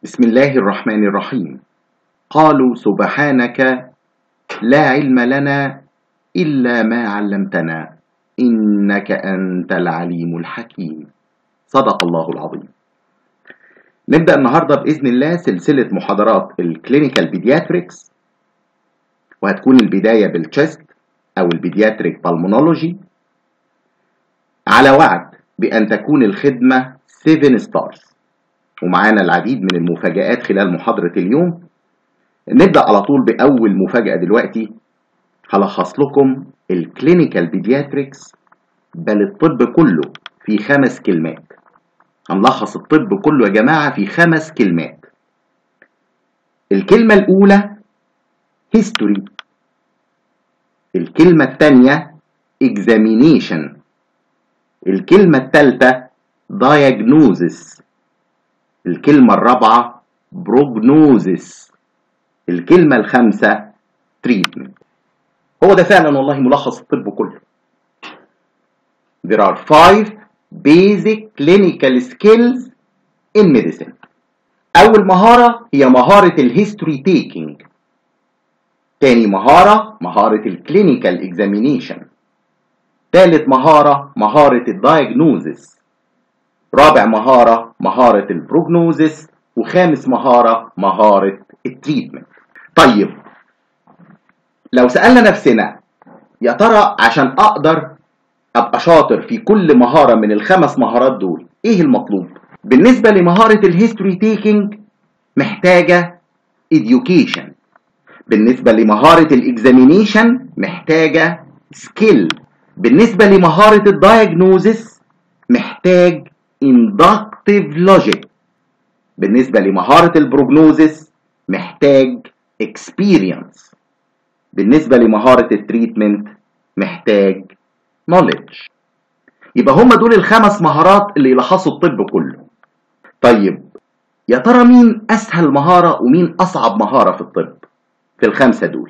بسم الله الرحمن الرحيم قالوا سبحانك لا علم لنا إلا ما علمتنا إنك أنت العليم الحكيم صدق الله العظيم نبدأ النهاردة بإذن الله سلسلة محاضرات الكلينيكال بيدياتريكس وهتكون البداية بالتشست أو البيدياتريك بالمونولوجي على وعد بأن تكون الخدمة 7 ستارز ومعانا العديد من المفاجآت خلال محاضرة اليوم نبدأ على طول بأول مفاجأة دلوقتي هلخص لكم الكلينيكال بيدياتريكس بل الطب كله في خمس كلمات هنلخص الطب كله يا جماعة في خمس كلمات الكلمة الأولى history الكلمة الثانية examination الكلمة الثالثة diagnosis الكلمة الرابعة prognosis الكلمة الخامسة treatment هو ده فعلا والله ملخص الطب كله There are five basic clinical skills in medicine أول مهارة هي مهارة الهيستوري تيكينج تاني مهارة مهارة الكلينيكال اكزامينيشن تالت مهارة مهارة الدايجنوزس رابع مهارة مهارة البروجنوزس وخامس مهارة مهارة التريتمنت طيب لو سألنا نفسنا يا ترى عشان أقدر أبقى شاطر في كل مهارة من الخمس مهارات دول إيه المطلوب؟ بالنسبة لمهارة الهيستوري تيكينج محتاجة education بالنسبة لمهارة الاكزامينيشن محتاجة سكيل بالنسبة لمهارة الدايجنوزس محتاج inductive logic بالنسبة لمهارة البروجنوزس محتاج experience بالنسبة لمهارة التريتمنت محتاج knowledge يبقى هم دول الخمس مهارات اللي يلخصوا الطب كله طيب يا ترى مين أسهل مهارة ومين أصعب مهارة في الطب في الخمسة دول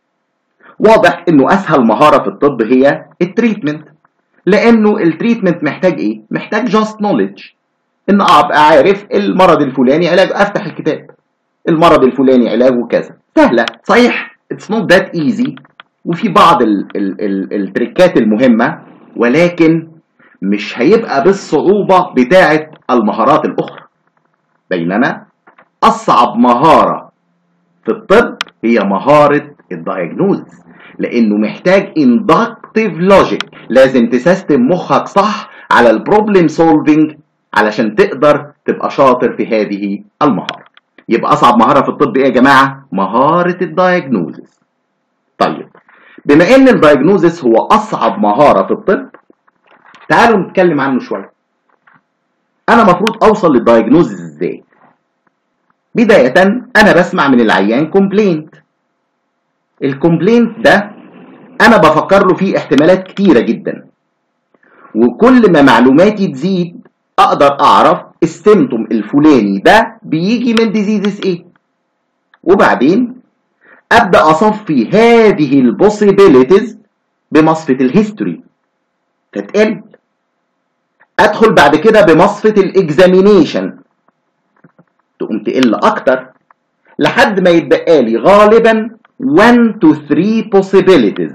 واضح انه اسهل مهارة في الطب هي التريتمنت لانه التريتمنت محتاج ايه محتاج جاست نوليدج ان ابقى عارف المرض الفلاني علاج افتح الكتاب المرض الفلاني علاجه كذا سهلة صحيح اتس نوت ذات ايزي وفي بعض ال ال ال التريكات المهمة ولكن مش هيبقى بالصعوبة بتاعة المهارات الأخرى بينما أصعب مهارة في الطب هي مهارة الدايجنوز لأنه محتاج inductive logic لازم تسيستم مخك صح على البروبلم سولفينج علشان تقدر تبقى شاطر في هذه المهارة يبقى أصعب مهارة في الطب إيه يا جماعة؟ مهارة الدايجنوزس طيب بما إن الدايجنوزس هو أصعب مهارة في الطب تعالوا نتكلم عنه شوية أنا مفروض أوصل للدايجنوزس إزاي؟ بداية أنا بسمع من العيان كومبلينت الكومبلينت ده أنا بفكر له فيه احتمالات كتيرة جدا وكل ما معلوماتي تزيد أقدر أعرف السيمتوم الفلاني ده بيجي من ديزيزز إيه وبعدين أبدأ أصفي هذه البوسيبيليتيز بمصفة الهيستوري فتقل أدخل بعد كده بمصفة الإكزامينيشن تقوم تقل اكتر لحد ما يتبقى لي غالبا 1 to 3 possibilities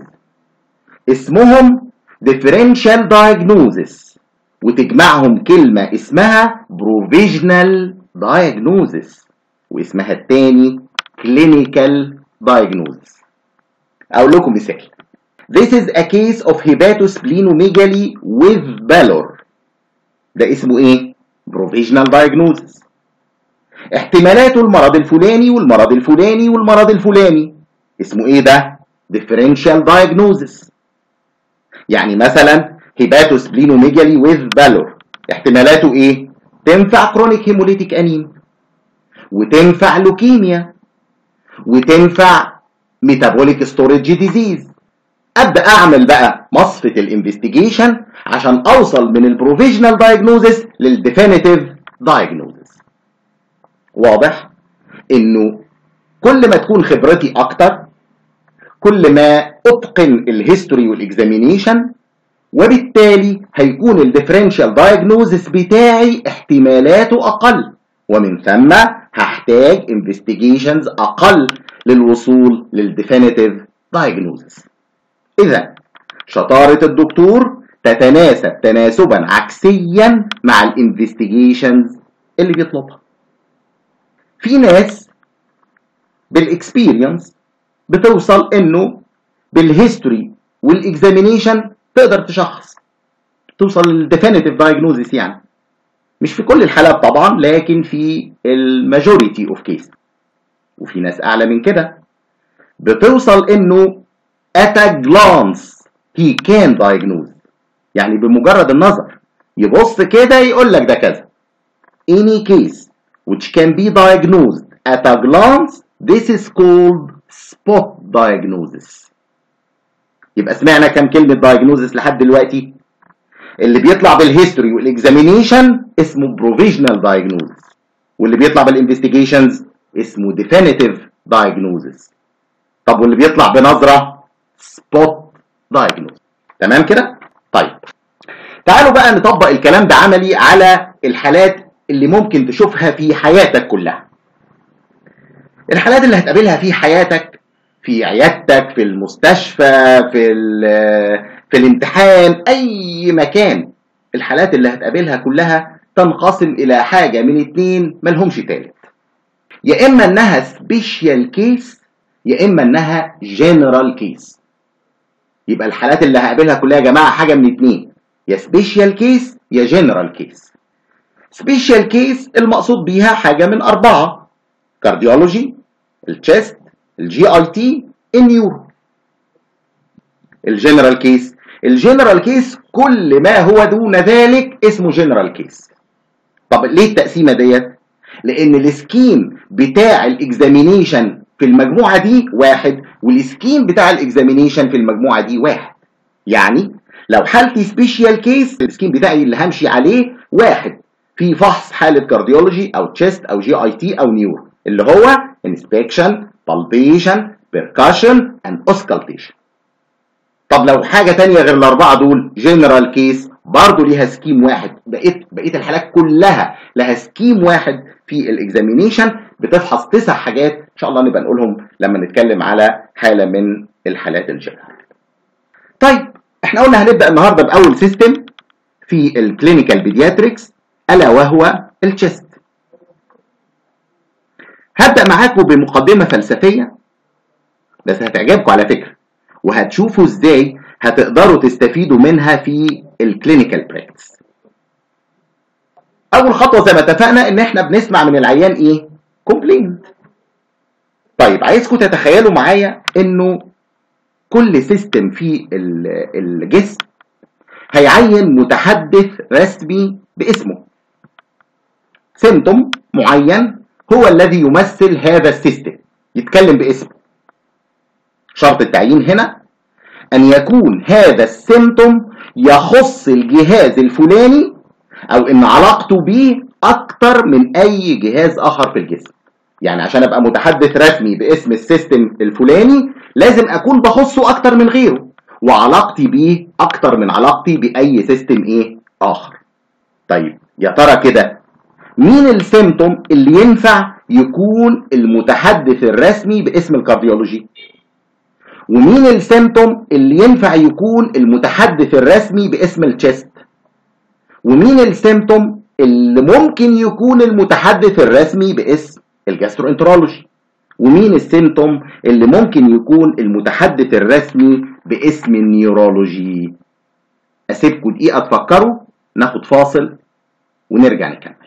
اسمهم differential diagnosis وتجمعهم كلمة اسمها provisional diagnosis واسمها التاني clinical diagnosis اقول لكم مثال This is a case of hepatosplenomegaly with pallor ده اسمه ايه؟ provisional diagnosis احتمالاته المرض الفلاني والمرض الفلاني والمرض الفلاني اسمه ايه ده differential diagnosis يعني مثلا hepatosplenomegaly with pallor احتمالاته ايه تنفع chronic hemolytic anemia وتنفع لوكيميا وتنفع metabolic storage disease ابدا اعمل بقى مصفة الانفستيجيشن عشان اوصل من البروفيشنال دايجنوزس للديفينيتيف دايجنوزس واضح انه كل ما تكون خبرتي اكتر كل ما اتقن الهيستوري والاكزامينيشن وبالتالي هيكون الديفرنشال دايجنوزس بتاعي احتمالاته اقل ومن ثم هحتاج investigations أقل للوصول للديفينيتيف diagnosis إذا شطارة الدكتور تتناسب تناسبا عكسيا مع الانفستيجيشنز اللي بيطلبها في ناس بالاكسبيرينس بتوصل انه بالهيستوري والاكزامينيشن تقدر تشخص توصل للديفينيتيف دايجنوزيس يعني مش في كل الحالات طبعا لكن في الماجوريتي اوف كيس وفي ناس اعلى من كده بتوصل انه at a glance he can diagnose يعني بمجرد النظر يبص كده يقول لك ده كذا any case which can be diagnosed at a glance this is called spot diagnosis يبقى سمعنا كم كلمة diagnosis لحد دلوقتي اللي بيطلع بالهيستوري والاكزامينيشن اسمه provisional diagnosis واللي بيطلع بالانفستيجيشنز اسمه definitive diagnosis طب واللي بيطلع بنظرة spot diagnosis تمام كده طيب تعالوا بقى نطبق الكلام ده عملي على الحالات اللي ممكن تشوفها في حياتك كلها الحالات اللي هتقابلها في حياتك في عيادتك في المستشفى في في الامتحان اي مكان الحالات اللي هتقابلها كلها تنقسم الى حاجه من اتنين ملهمش تالت يا اما انها سبيشال كيس يا اما انها جنرال كيس يبقى الحالات اللي هقابلها كلها يا جماعه حاجه من اتنين يا سبيشال كيس يا جنرال كيس سبيشال كيس المقصود بيها حاجه من اربعه كارديولوجي التشست الجي اي تي النيورو الجنرال كيس الجنرال كيس كل ما هو دون ذلك اسمه جنرال كيس طب ليه التقسيمه ديت لان السكيم بتاع الاكزامينيشن في المجموعه دي واحد والسكيم بتاع الاكزامينيشن في المجموعه دي واحد يعني لو حالتي سبيشال كيس السكيم بتاعي اللي همشي عليه واحد في فحص حاله كارديولوجي او تشيست او جي اي تي او نيورو اللي هو انسبكشن بالبيشن بيركاشن اند اوسكالتيشن طب لو حاجه تانية غير الاربعه دول جنرال كيس برضه ليها سكيم واحد بقيت بقيه الحالات كلها لها سكيم واحد في الاكزامينيشن بتفحص تسع حاجات ان شاء الله نبقى نقولهم لما نتكلم على حاله من الحالات الجنرال طيب احنا قلنا هنبدا النهارده باول سيستم في الكلينيكال بيدياتريكس الا وهو التشست هبدا معاكم بمقدمه فلسفيه بس هتعجبكم على فكره وهتشوفوا ازاي هتقدروا تستفيدوا منها في الكلينيكال براكتس اول خطوه زي ما اتفقنا ان احنا بنسمع من العيان ايه كومبلينت طيب عايزكم تتخيلوا معايا انه كل سيستم في الجسم هيعين متحدث رسمي باسمه سيمتوم معين هو الذي يمثل هذا السيستم يتكلم باسمه شرط التعيين هنا ان يكون هذا السيمتوم يخص الجهاز الفلاني او ان علاقته به اكتر من اي جهاز اخر في الجسم يعني عشان ابقى متحدث رسمي باسم السيستم الفلاني لازم اكون بخصه اكتر من غيره وعلاقتي بيه اكتر من علاقتي باي سيستم ايه اخر طيب يا ترى كده مين السيمتوم اللي ينفع يكون المتحدث الرسمي باسم الكارديولوجي ومين السيمتوم اللي ينفع يكون المتحدث الرسمي باسم التشست ومين السيمتوم اللي ممكن يكون المتحدث الرسمي باسم الجاستروانترولوجي ومين السيمتوم اللي ممكن يكون المتحدث الرسمي باسم النيورولوجي اسيبكم دقيقه تفكروا ناخد فاصل ونرجع نكمل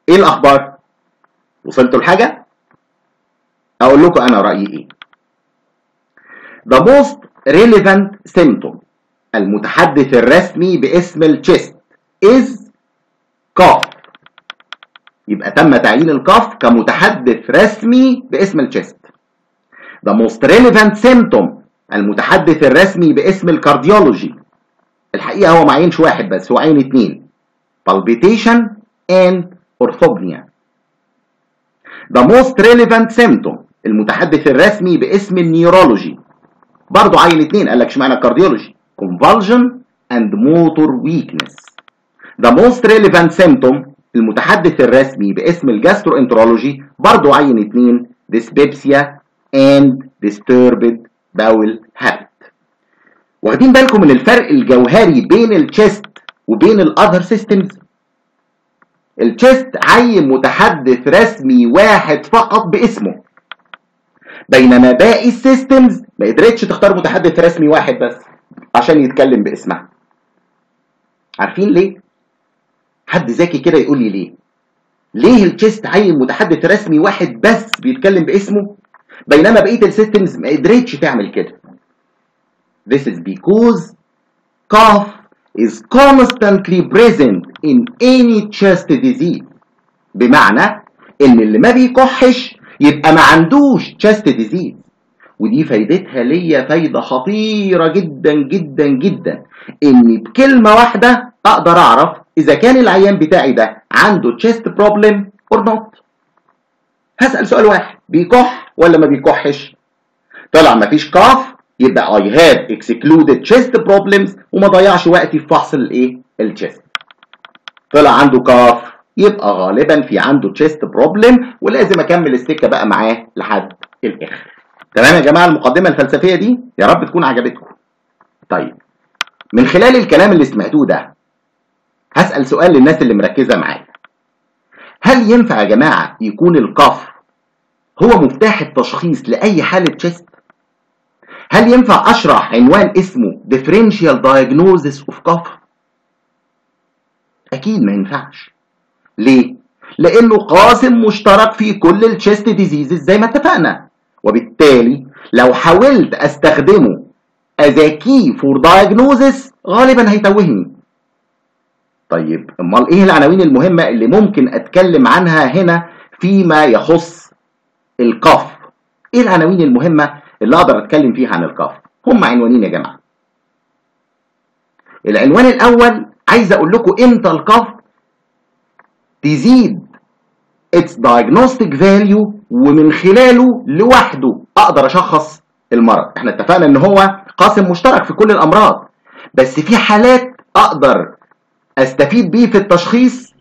ايه الاخبار وصلتوا لحاجه اقول لكم انا رايي ايه the most relevant symptom المتحدث الرسمي باسم الشيست is cough يبقى تم تعيين الكاف كمتحدث رسمي باسم الشيست the most relevant symptom المتحدث الرسمي باسم الكارديولوجي الحقيقة هو ما عينش واحد بس هو عين اتنين palpitation and orthopnea the most relevant symptom المتحدث الرسمي باسم النيورولوجي برضه عين اتنين قال لك اشمعنى الكارديولوجي convulsion and motor weakness the most relevant symptom المتحدث الرسمي باسم الجاستروانترولوجي برضه عين اتنين dyspepsia and disturbed bowel habit واخدين بالكم من الفرق الجوهري بين التشيست وبين الاذر سيستمز التشيست عين متحدث رسمي واحد فقط باسمه بينما باقي السيستمز ما قدرتش تختار متحدث رسمي واحد بس عشان يتكلم باسمها عارفين ليه حد ذكي كده يقول لي ليه ليه التشيست عين متحدث رسمي واحد بس بيتكلم باسمه بينما بقيه السيستمز ما قدرتش تعمل كده This is because cough is constantly present in any chest disease بمعنى ان اللي ما بيكحش يبقى ما عندوش chest disease ودي فايدتها ليا فايدة خطيرة جدا جدا جدا اني بكلمة واحدة اقدر اعرف اذا كان العيان بتاعي ده عنده chest problem or not هسأل سؤال واحد بيكح ولا ما بيكحش طلع ما فيش كاف يبقى I have excluded chest problems وما ضيعش وقتي في فحص الايه الشيست طلع عنده كاف يبقى غالبا في عنده chest problem ولازم اكمل السكه بقى معاه لحد الاخر تمام يا جماعه المقدمه الفلسفيه دي يا رب تكون عجبتكم طيب من خلال الكلام اللي سمعتوه ده هسأل سؤال للناس اللي مركزه معايا هل ينفع يا جماعه يكون الكاف هو مفتاح التشخيص لاي حاله تشيست هل ينفع اشرح عنوان اسمه differential diagnosis of cough اكيد ما ينفعش ليه لانه قاسم مشترك في كل التشيست ديزيزز زي ما اتفقنا وبالتالي لو حاولت استخدمه as a key for diagnosis غالبا هيتوهني طيب امال ايه العناوين المهمه اللي ممكن اتكلم عنها هنا فيما يخص القف ايه العناوين المهمه اللي اقدر اتكلم فيها عن القف هم عنوانين يا جماعه العنوان الاول عايز اقول لكم امتى القف تزيد its diagnostic value ومن خلاله لوحده اقدر اشخص المرض احنا اتفقنا ان هو قاسم مشترك في كل الامراض بس في حالات اقدر استفيد بيه في التشخيص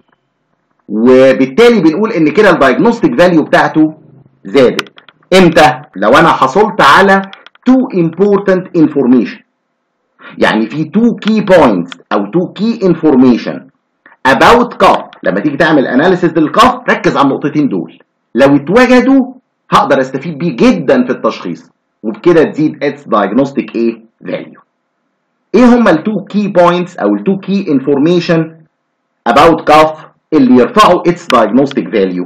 وبالتالي بنقول ان كده الدايجنوستيك فاليو بتاعته زادت امتى لو انا حصلت على two important information يعني في two key points او two key information about cough لما تيجي تعمل اناليسيس للكاف ركز على النقطتين دول لو اتوجدوا هقدر استفيد بيه جدا في التشخيص وبكده تزيد its diagnostic ايه value ايه هما التو كي بوينتس او التو كي انفورميشن about cough اللي يرفعوا its diagnostic value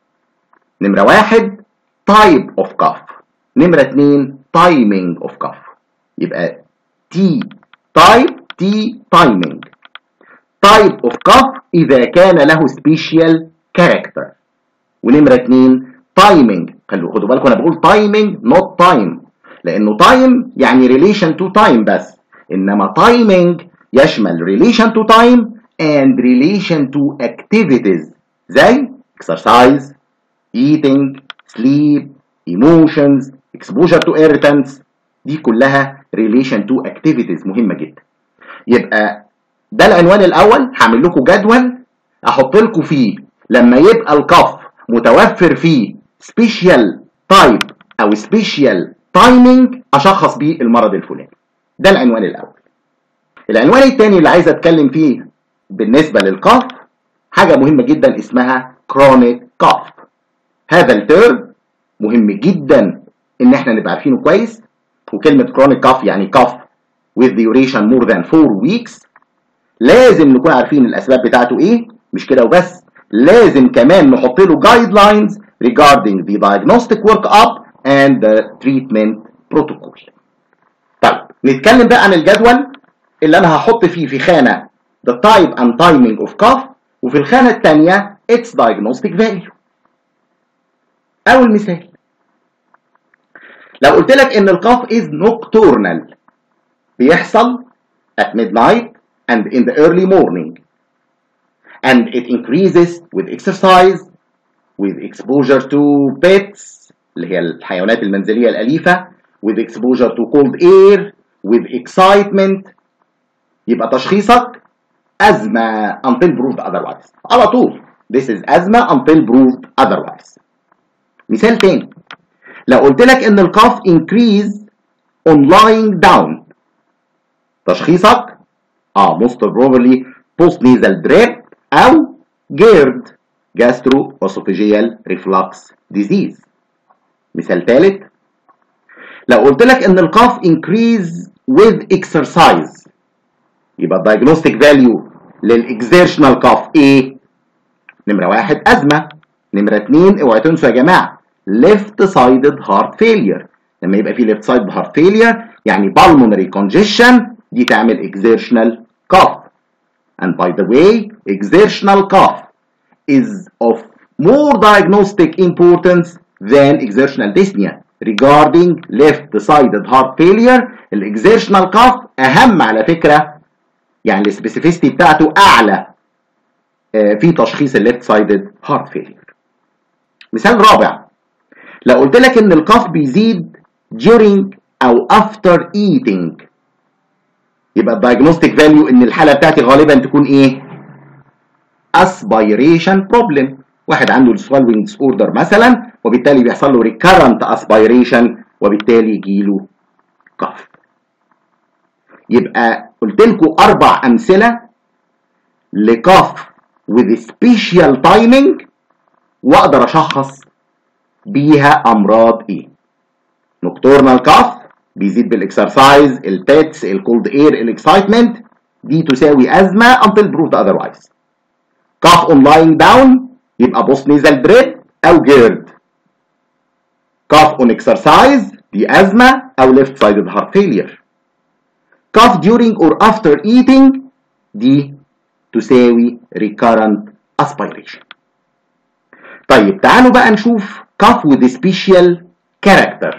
نمرة واحد type of cough نمرة اتنين timing of cough يبقى T type T timing type of cough إذا كان له special character ونمرة اتنين timing خلوا خدوا بالكم أنا بقول timing not time لأنه time يعني relation to time بس إنما timing يشمل relation to time and relation to activities زي exercise eating sleep emotions exposure to irritants دي كلها relation to activities مهمة جدا يبقى ده العنوان الأول هعمل لكم جدول أحط لكم فيه لما يبقى الكف متوفر فيه special type أو special timing أشخص بيه المرض الفلاني ده العنوان الأول العنوان الثاني اللي عايز أتكلم فيه بالنسبة للكف حاجة مهمة جدا اسمها chronic cough هذا الترم مهم جدا ان احنا نبقى عارفينه كويس وكلمة chronic cough يعني cough with duration more than 4 weeks لازم نكون عارفين الاسباب بتاعته ايه مش كده وبس لازم كمان نحط له guidelines regarding the diagnostic workup and the treatment protocol طيب نتكلم بقى عن الجدول اللي انا هحط فيه في خانه the type and timing of cough وفي الخانه الثانيه its diagnostic value اول مثال لو قلت لك ان القاف is nocturnal بيحصل at midnight and in the early morning and it increases with exercise with exposure to pets اللي هي الحيوانات المنزلية الأليفة with exposure to cold air with excitement يبقى تشخيصك أزمة until proved otherwise على طول this is أزمة until proved otherwise مثال تاني لو قلت لك ان القاف increase on lying down تشخيصك اه most probably post nasal drip او GERD gastroesophageal reflux disease مثال ثالث لو قلت لك ان القاف increase with exercise يبقى diagnostic value للاكزيرشنال قاف ايه نمرة واحد أزمة نمرة اتنين اوعوا تنسوا يا جماعة left sided heart failure لما يبقى في left side heart failure يعني pulmonary congestion دي تعمل exertional cough and by the way exertional cough is of more diagnostic importance than exertional dyspnea regarding left sided heart failure الاكزيرشنال cough اهم على فكرة يعني السبيسيفيستي بتاعته اعلى في تشخيص الليفت سايدد هارت فيلير مثال رابع لو قلت لك ان القاف بيزيد during او after eating يبقى الدايجنوستيك فاليو ان الحاله بتاعتي غالبا تكون ايه aspiration problem واحد عنده السوالوينج ديس اوردر مثلا وبالتالي بيحصل له recurrent aspiration وبالتالي يجيله كف يبقى قلت لكم اربع امثله لكف with special timing واقدر اشخص بيها امراض ايه نوكتورنال كاف بيزيد بالاكسرسايز البيتس الكولد اير الاكسايتمنت دي تساوي ازمه until proved otherwise كاف اون لاينج داون يبقى بوست نيزل دريب او جيرد كاف اون اكسرسايز دي ازمه او ليفت سايدد هارت فيلير كاف during or after eating دي تساوي recurrent aspiration طيب تعالوا بقى نشوف cough with special character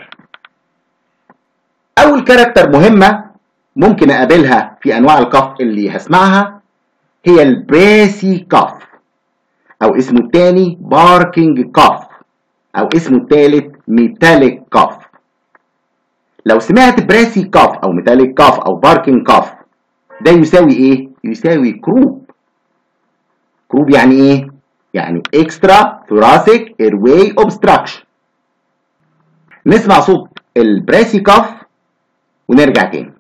اول كاركتر مهمة ممكن اقابلها في انواع الكف اللي هسمعها هي البريسي كاف او اسمه التاني باركينج كاف او اسمه التالت ميتاليك كاف لو سمعت بريسي كاف او ميتاليك كاف او باركينج كاف ده يساوي ايه يساوي كروب كروب يعني ايه يعني اكسترا ثوراسيك ايرواي اوبستراكشن نسمع صوت البريسي كاف ونرجع تاني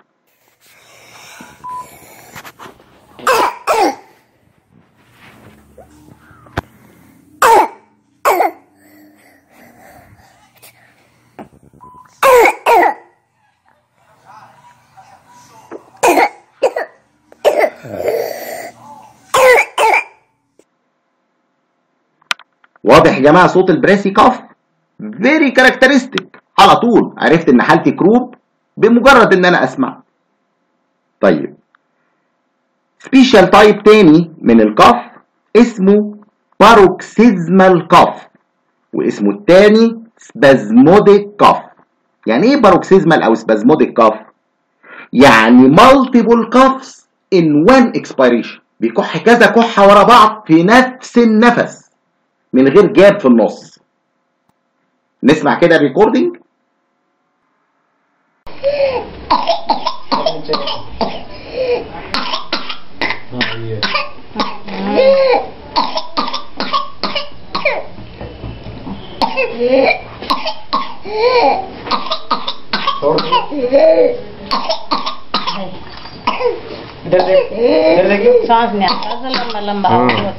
واضح يا جماعه صوت البريسي كاف فيري كاركترستيك على طول عرفت ان حالتي كروب بمجرد ان انا اسمع طيب سبيشال تايب تاني من الكاف اسمه باروكسيزمال كاف واسمه التاني سبازموديك كاف يعني ايه باروكسيزمال او سبازموديك كاف يعني مالتيبل كافس ان وان اكسبيريشن بيكح كذا كحه ورا بعض في نفس النفس من غير جاب في النص نسمع كده الريكوردينج सांस नहीं आता था लंबा लंबा हाँ।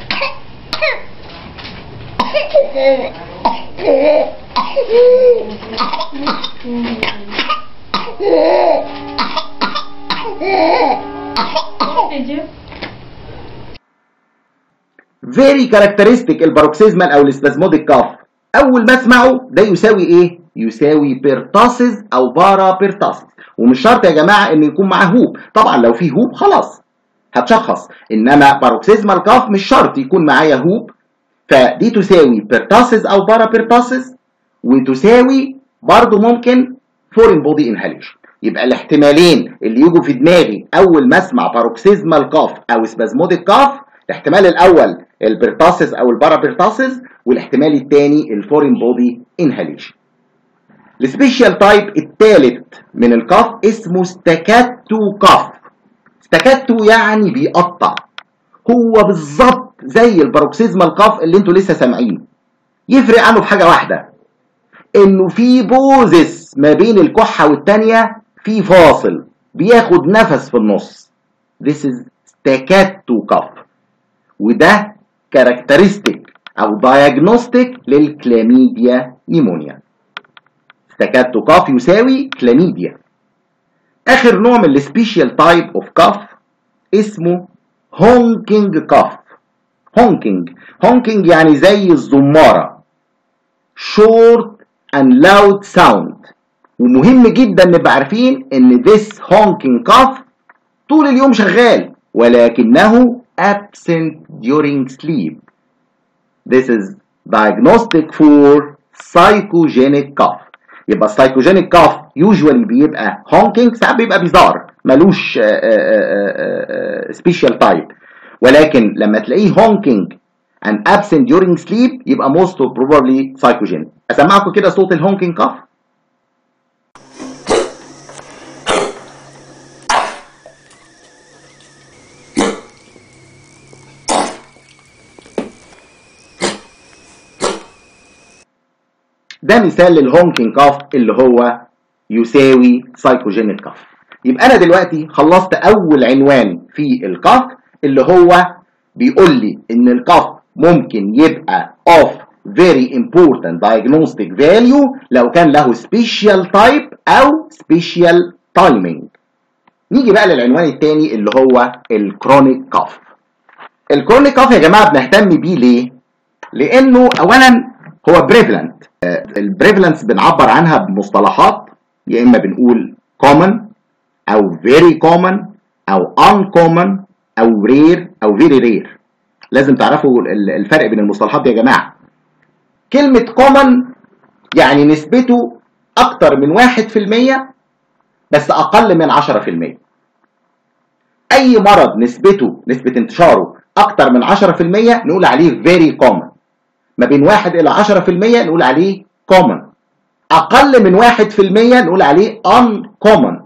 فيري كاركترستيك الباروكسيزمال او السبازموديك كاف اول ما اسمعه ده يساوي ايه يساوي بيرتاسز او بارا بيرتاسز ومش شرط يا جماعه انه يكون معاه هوب طبعا لو في هوب خلاص هتشخص انما باروكسيزمال كاف مش شرط يكون معايا هوب فدي تساوي بيرتاسز او بارا بيرتاسز وتساوي برضو ممكن فورين بودي انهاليشن يبقى الاحتمالين اللي يجوا في دماغي اول ما اسمع باروكسيزمال كاف او سبازموديك كاف الاحتمال الاول البرتاسس او البارابرتاسس والاحتمال الثاني الفورين بودي انهاليشن السبيشال تايب الثالث من الكاف اسمه ستاكاتو كاف ستاكاتو يعني بيقطع هو بالظبط زي الباروكسيزمال كاف اللي انتوا لسه سامعينه يفرق عنه في حاجه واحده انه في بوزس ما بين الكحه والتانيه في فاصل بياخد نفس في النص This is staccato cough وده كاركترستيك او دايجنوستيك للكلاميديا نيمونيا ستاكاتو كاف يساوي كلاميديا اخر نوع من السبيشال تايب اوف كاف اسمه هونكينج كاف هونكينج هونكينج يعني زي الزماره short and loud sound ومهم جدا نبقى عارفين ان this honking cough طول اليوم شغال ولكنه absent during sleep this is diagnostic for psychogenic cough يبقى psychogenic cough usually بيبقى honking ساعات بيبقى بيزار ملوش special type ولكن لما تلاقيه honking and absent during sleep يبقى most probably psychogenic اسمعكم كده صوت الهونكينج كاف ده مثال للهونكينج كاف اللي هو يساوي سايكوجينيك كاف يبقى انا دلوقتي خلصت اول عنوان في الكاف اللي هو بيقول لي ان الكاف ممكن يبقى of very important diagnostic value لو كان له special type او special timing نيجي بقى للعنوان الثاني اللي هو الكرونيك كاف الكرونيك كاف يا جماعه بنهتم بيه ليه لانه اولا هو بريفلنت البريفلنس بنعبر عنها بمصطلحات يا اما بنقول common او very common او uncommon او rare او very rare لازم تعرفوا الفرق بين المصطلحات دي يا جماعه كلمة common يعني نسبته أكتر من واحد في المية بس أقل من عشرة في المية أي مرض نسبته نسبة انتشاره أكتر من عشرة في المية نقول عليه very common ما بين واحد إلى عشرة في المية نقول عليه common أقل من واحد في المية نقول عليه uncommon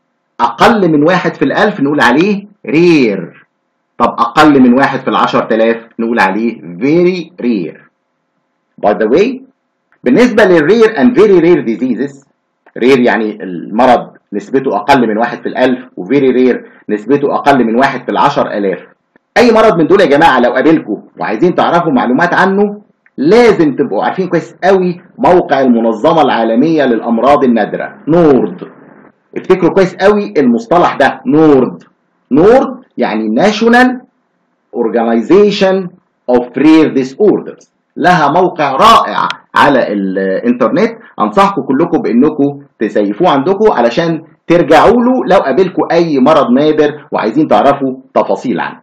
أقل من واحد في الألف نقول عليه rare طب أقل من واحد في العشر تلاف نقول عليه very rare By the way بالنسبة للرير and very rare diseases رير يعني المرض نسبته أقل من واحد في الألف وفيري رير نسبته أقل من واحد في العشر ألاف أي مرض من دول يا جماعة لو قابلكم وعايزين تعرفوا معلومات عنه لازم تبقوا عارفين كويس قوي موقع المنظمة العالمية للأمراض النادرة نورد افتكروا كويس قوي المصطلح ده نورد نورد يعني National Organization of Rare Disorders لها موقع رائع على الانترنت انصحكم كلكم بانكم تسيفوه عندكم علشان ترجعوا له لو قابلكم اي مرض نادر وعايزين تعرفوا تفاصيل عنه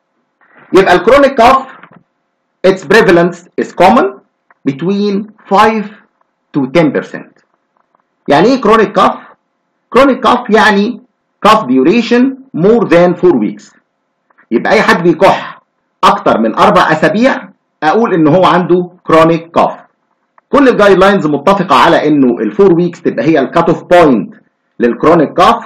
يبقى الكرونيك كاف its prevalence is common between 5 to 10% يعني ايه كرونيك كاف كرونيك كاف يعني كاف duration more than 4 weeks يبقى اي حد بيكح اكتر من اربع اسابيع اقول ان هو عنده كرونيك كاف كل الجايد لاينز متفقه على انه الفور ويكس تبقى هي الكات اوف بوينت للكرونيك كاف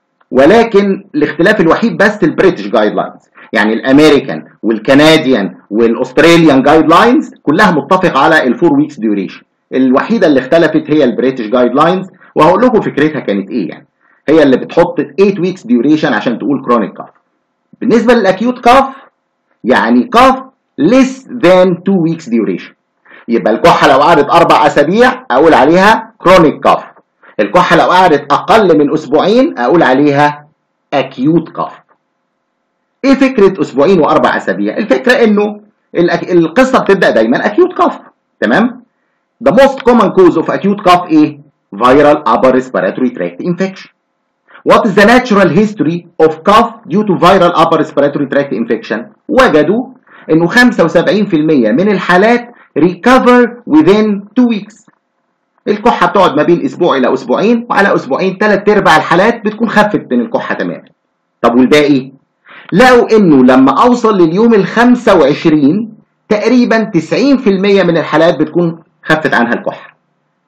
ولكن الاختلاف الوحيد بس البريتش جايد لاينز يعني الامريكان والكنديان والاستراليان جايد لاينز كلها متفقه على الفور ويكس ديوريشن الوحيده اللي اختلفت هي البريتش جايد لاينز وهقول لكم فكرتها كانت ايه يعني هي اللي بتحط 8 ويكس ديوريشن عشان تقول كرونيك كاف بالنسبه للاكيوت كاف يعني كاف less than 2 weeks duration يبقى الكحة لو قعدت أربع أسابيع أقول عليها chronic cough الكحة لو قعدت أقل من أسبوعين أقول عليها acute cough إيه فكرة أسبوعين وأربع أسابيع؟ الفكرة إنه الأك- القصه بتبدا دايما acute cough تمام the most common cause of acute cough ايه viral upper respiratory tract infection What is the natural history of cough due to viral upper respiratory tract infection? وجدوا انه 75% من الحالات recover within 2 weeks. الكحة بتقعد ما بين اسبوع الى اسبوعين وعلى اسبوعين ثلاث ارباع الحالات بتكون خفت من الكحة تماما. طب والباقي؟ لقوا انه لما اوصل لليوم ال 25 تقريبا 90% من الحالات بتكون خفت عنها الكحة.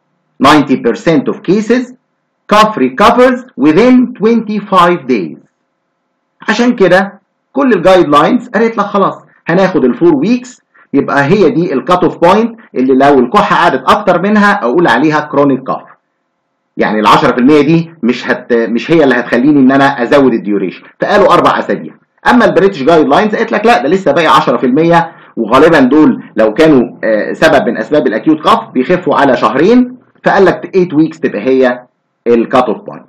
90% of cases cough recovers within 25 days عشان كده كل الجايد لاينز قالت لك خلاص هناخد الفور ويكس يبقى هي دي الكات اوف بوينت اللي لو الكحه قعدت اكتر منها اقول عليها كرونيك كاف يعني ال 10% دي مش هت مش هي اللي هتخليني ان انا ازود الديوريشن فقالوا اربع اسابيع اما البريتش جايد لاينز قالت لك لا ده لسه باقي 10% وغالبا دول لو كانوا آه، سبب من اسباب الاكيوت كاف بيخفوا على شهرين فقال لك 8 ويكس تبقى هي الكات اوف بوينت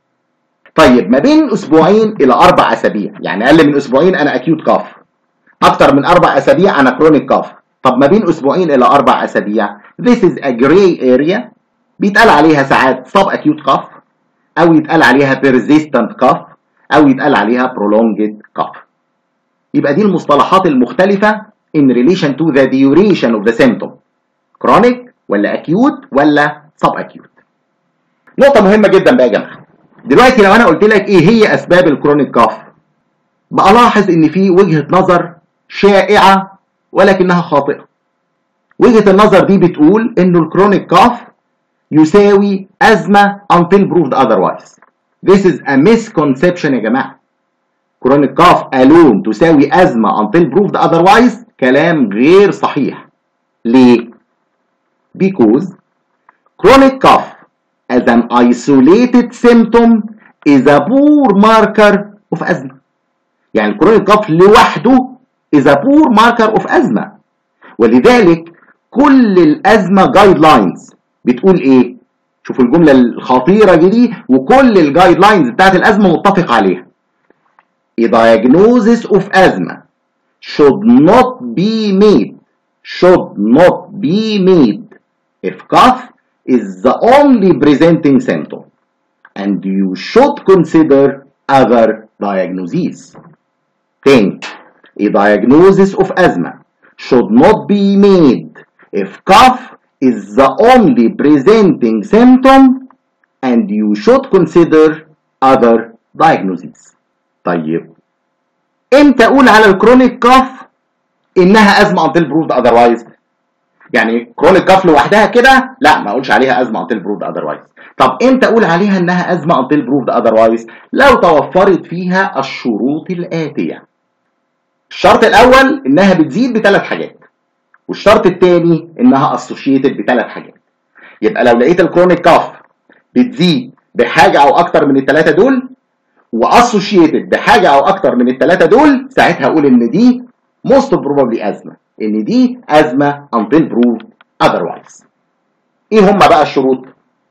طيب ما بين اسبوعين الى اربع اسابيع يعني اقل من اسبوعين انا اكيوت كاف اكتر من اربع اسابيع انا كرونيك كاف طب ما بين اسبوعين الى اربع اسابيع this is a gray area بيتقال عليها ساعات sub acute cough او يتقال عليها persistent cough او يتقال عليها prolonged cough يبقى دي المصطلحات المختلفة in relation to the duration of the symptom chronic ولا acute ولا sub acute نقطة مهمة جدا بقى يا جماعة دلوقتي لو انا قلت لك ايه هي اسباب الكرونيك كاف بلاحظ ان في وجهة نظر شائعة ولكنها خاطئة وجهة النظر دي بتقول انه الكرونيك كاف يساوي ازمة until proved otherwise this is a misconception يا جماعة كرونيك كاف alone تساوي ازمة until proved otherwise كلام غير صحيح ليه؟ because chronic cough as an isolated symptom is a poor marker of أزمة. يعني الكرونيك كاف لوحده is a poor marker of أزمة. ولذلك كل الأزمة جايد لاينز بتقول إيه؟ شوفوا الجملة الخطيرة دي وكل الجايد لاينز بتاعت الأزمة متفق عليها. A diagnosis of asthma should not be made should not be made if cough is the only presenting symptom and you should consider other diagnoses. تاني a diagnosis of asthma should not be made if cough is the only presenting symptom and you should consider other diagnoses. طيب امتى اقول على الكرونيك كاف انها ازمه until proved otherwise يعني كرونيك كاف لوحدها كده لا ما اقولش عليها ازمه until proved otherwise طب امتى اقول عليها انها ازمه until proved otherwise لو توفرت فيها الشروط الاتيه الشرط الاول انها بتزيد بثلاث حاجات والشرط الثاني انها associated بثلاث حاجات يبقى لو لقيت الكرونيك كاف بتزيد بحاجه او اكتر من الثلاثه دول واسوشيتد بحاجه او اكتر من الثلاثه دول ساعتها اقول ان دي most probably ازمه ان دي ازمه until proved otherwise ايه هم بقى الشروط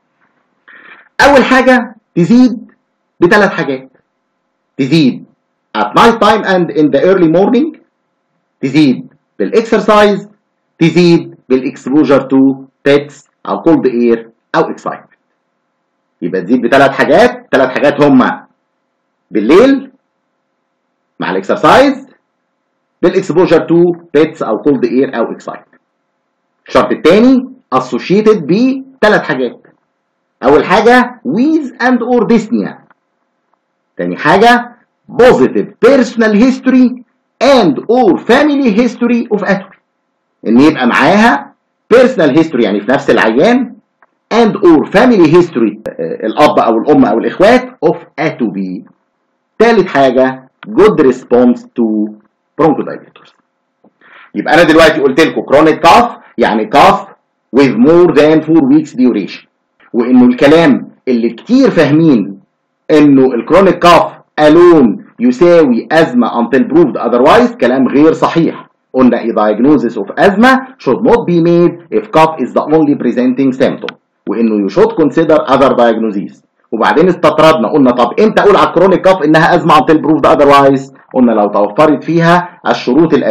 اول حاجه تزيد بثلاث حاجات تزيد at night time and in the early morning تزيد بالاكسرسايز تزيد بالاكسبوجر تو pets او cold air او excitement يبقى تزيد بثلاث حاجات ثلاث حاجات هما بالليل مع الاكسرسايز بالاكسبوجر تو بيتس او كولد اير او اكسايت الشرط الثاني associated بثلاث حاجات اول حاجه with and or dyspnea تاني حاجه positive personal history and or family history of atopy ان يبقى معاها personal history يعني في نفس العيان and or family history آه، الاب او الام او الاخوات of atopy تالت حاجه good response to bronchodilators يبقى انا دلوقتي قلت لكم chronic cough يعني cough with more than 4 weeks duration وانه الكلام اللي كتير فاهمين انه الكرونيك كاف alone يساوي ازمه until proved otherwise كلام غير صحيح قلنا a diagnosis of asthma should not be made if cough is the only presenting symptom وانه you should consider other diagnoses وبعدين استطردنا قلنا طب امتى اقول على الكرونيك كاف انها ازمه until proved otherwise قلنا لو توفرت فيها الشروط الاتيه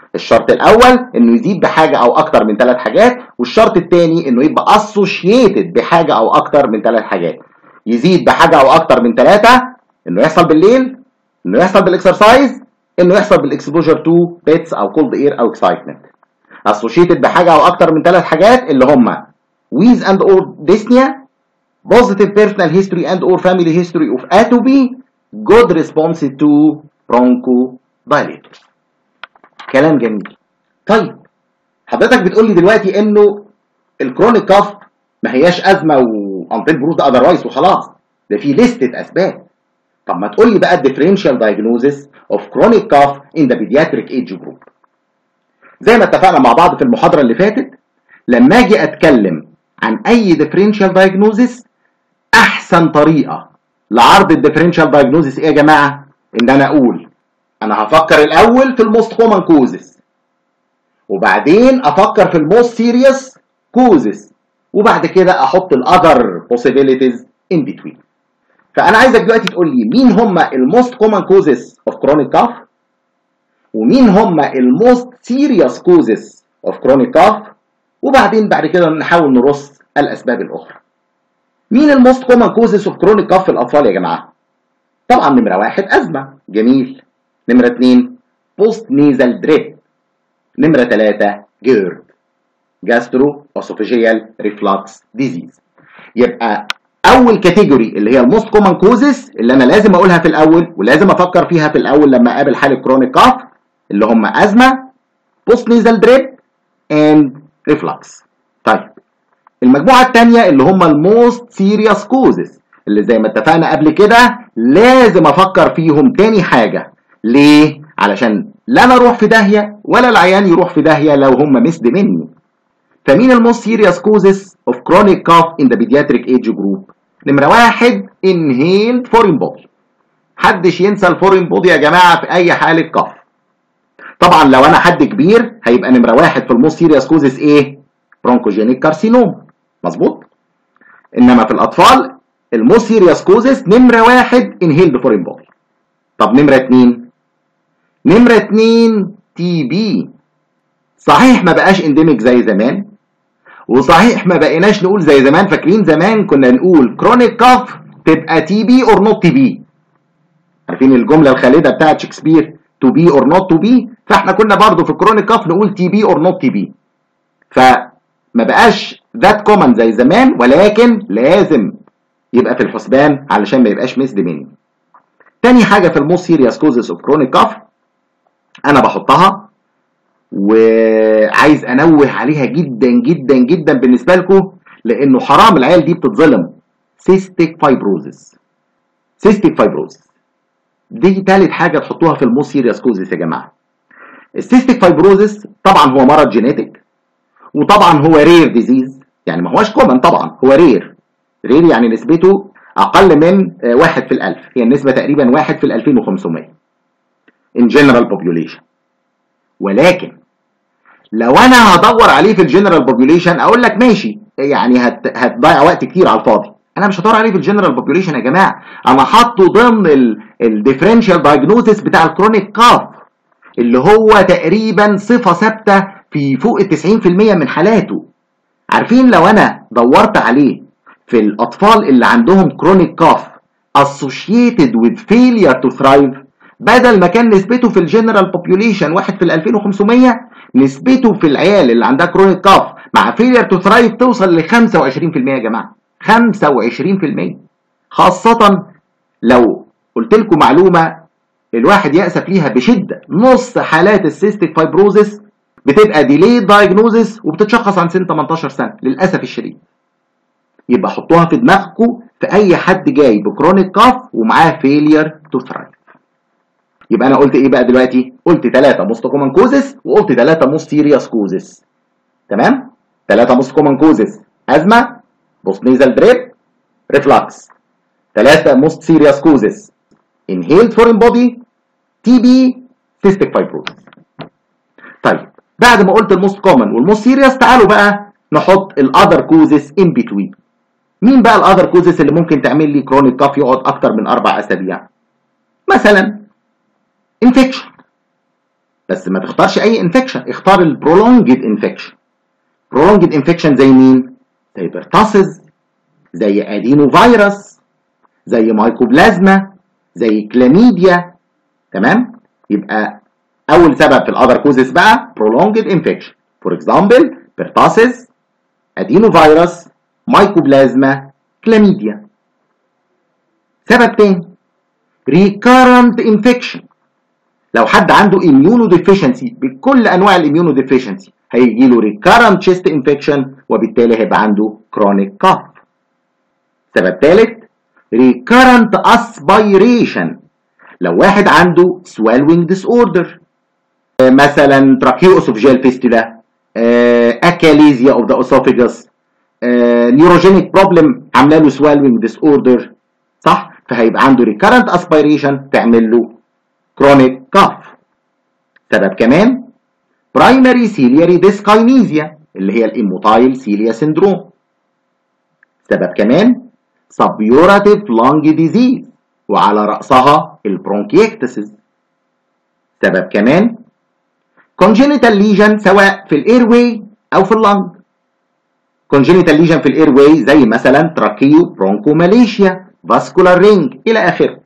الشرط الاول انه يزيد بحاجه او اكتر من ثلاث حاجات والشرط الثاني انه يبقى اسوشيتد بحاجه او اكتر من ثلاث حاجات يزيد بحاجه او اكتر من ثلاثه انه يحصل بالليل انه يحصل بالاكسرسايز انه يحصل بالاكسبوجر تو بيتس او كولد اير او اكسايتمنت اسوشيتد بحاجه او اكتر من ثلاث حاجات اللي هم ويز اند اور ديسنيا positive personal history and or family history of atopy good response to bronchodilators كلام جميل طيب حضرتك بتقول لي دلوقتي انه الكرونيك كاف ما هياش ازمه وانتل برود اذروايز وخلاص ده في لستة اسباب طب ما تقول لي بقى الديفرنشال دايجنوزس اوف كرونيك كاف ان ذا بيدياتريك ايج جروب زي ما اتفقنا مع بعض في المحاضره اللي فاتت لما اجي اتكلم عن اي ديفرنشال دايجنوزس احسن طريقه لعرض الديفرنشال دايجنوزس ايه يا جماعه ان انا اقول انا هفكر الاول في الموست كومن كوزس وبعدين افكر في الموست سيريس كوزس وبعد كده احط الاذر possibilities in between فانا عايزك دلوقتي تقول لي مين هم الموست كومن كوزس اوف كرونيك كاف ومين هم الموست سيريس كوزس اوف كرونيك كاف وبعدين بعد كده نحاول نرص الاسباب الاخرى مين الموست كومن كوزز اوف كرونيك كاف في الاطفال يا جماعه طبعا نمره واحد ازمه جميل نمره اتنين بوست نيزل دريب نمره ثلاثة جيرد جاسترو اسوفيجيال ريفلكس ديزيز يبقى اول كاتيجوري اللي هي الموست كومن كوزز اللي انا لازم اقولها في الاول ولازم افكر فيها في الاول لما اقابل حاله كرونيك كاف اللي هم ازمه بوست نيزل دريب اند ريفلكس طيب المجموعه الثانيه اللي هم الموست سيريس كوزز اللي زي ما اتفقنا قبل كده لازم افكر فيهم تاني حاجه ليه علشان لا انا اروح في داهيه ولا العيان يروح في داهيه لو هم مسد مني فمين الموست سيريس كوزز اوف كرونيك كاف ان ذا بيدياتريك ايج جروب نمره واحد انهيلد فورين بودي محدش ينسى الفورين بودي يا جماعه في اي حاله كاف طبعا لو انا حد كبير هيبقى نمره واحد في الموست سيريس كوزز ايه برونكوجينيك كارسينوم مظبوط انما في الاطفال الموست سيريس كوزز نمره واحد انهيلد فورين بودي طب نمره اتنين نمره اتنين تي بي صحيح ما بقاش انديميك زي زمان وصحيح ما بقيناش نقول زي زمان فاكرين زمان كنا نقول كرونيك كاف تبقى تي بي اور نوت تي بي عارفين الجمله الخالده بتاعت شكسبير تو بي اور نوت تو بي فاحنا كنا برضو في الكرونيك كاف نقول تي بي اور نوت تي بي فما بقاش ذات كومن زي زمان ولكن لازم يبقى في الحسبان علشان ما يبقاش مسد مني تاني حاجه في الموست سيريس كوزز اوف كرونيك كاف انا بحطها وعايز انوه عليها جدا جدا جدا بالنسبه لكم لانه حرام العيال دي بتتظلم سيستيك فايبروزس سيستيك فايبروزس دي تالت حاجه تحطوها في الموست سيريس كوزس يا جماعه السيستيك فايبروزس طبعا هو مرض جينيتك وطبعا هو رير ديزيز يعني ما هوش كومن طبعا هو رير رير يعني نسبته اقل من واحد في الالف هي النسبه تقريبا واحد في ال 2500 in general population ولكن لو انا هدور عليه في الجنرال بوبيوليشن اقول لك ماشي يعني هت... هتضيع وقت كتير على الفاضي انا مش هدور عليه في الجنرال بوبيوليشن يا جماعه انا حاطه ضمن الديفرنشال دايجنوستس بتاع الكرونيك كاف اللي هو تقريبا صفه ثابته في فوق ال 90% من حالاته عارفين لو انا دورت عليه في الاطفال اللي عندهم كرونيك كاف associated with failure to thrive بدل ما كان نسبته في الجنرال بوبيوليشن واحد في ال 2500 نسبته في العيال اللي عندها كرونيك كاف مع فيلير تو ثرايف توصل ل 25% يا جماعه 25% خاصة لو قلت لكم معلومة الواحد يأسف ليها بشدة نص حالات السيستيك فايبروزس بتبقى ديلي دايجنوزس وبتتشخص عن سن 18 سنة للأسف الشديد يبقى حطوها في دماغكم في أي حد جاي بكرونيك كاف ومعاه فيلير تو ثرايف يبقى انا قلت ايه بقى دلوقتي قلت ثلاثه موست كومن كوزس وقلت ثلاثه موست سيريس كوزس تمام ثلاثه موست كومن كوزس ازمه بوست نيزل دريب ريفلكس ثلاثه موست سيريس كوزس انهيلد فورين بودي تي بي سيستيك فايبروزس طيب بعد ما قلت الموست كومن والموست سيريس تعالوا بقى نحط الاذر كوزس ان بتوين مين بقى الاذر كوزس اللي ممكن تعمل لي كرونيك كاف يقعد اكتر من اربع اسابيع مثلا انفكشن بس ما تختارش اي انفكشن اختار البرولونجد انفكشن برولونجد انفكشن زي مين زي بيرتاسز زي ادينو فيروس زي مايكوبلازما زي كلاميديا تمام يبقى اول سبب في الاذر كوزز بقى prolonged infection for example pertussis adenovirus مايكوبلازما كلاميديا سبب تاني recurrent infection لو حد عنده immunodeficiency بكل انواع الاميونوديفيشنسي هيجي له recurrent chest infection وبالتالي هيبقى عنده chronic cough سبب ثالث recurrent aspiration لو واحد عنده swallowing disorder آه، مثلا tracheoesophageal fistula آه، achalasia of the esophagus آه، neurogenic problem عامله له swallowing disorder صح فهيبقى عنده recurrent aspiration تعمل له chronic cough سبب كمان primary ciliary dyskinesia اللي هي الاموتايل سيليا syndrome سبب كمان suburative lung disease وعلى رأسها البرونكيكتسز سبب كمان congenital lesion سواء في الايرواي او في اللنج congenital lesion في الايرواي زي مثلا تراكيو برونكوماليشيا فاسكولار رينج الى اخره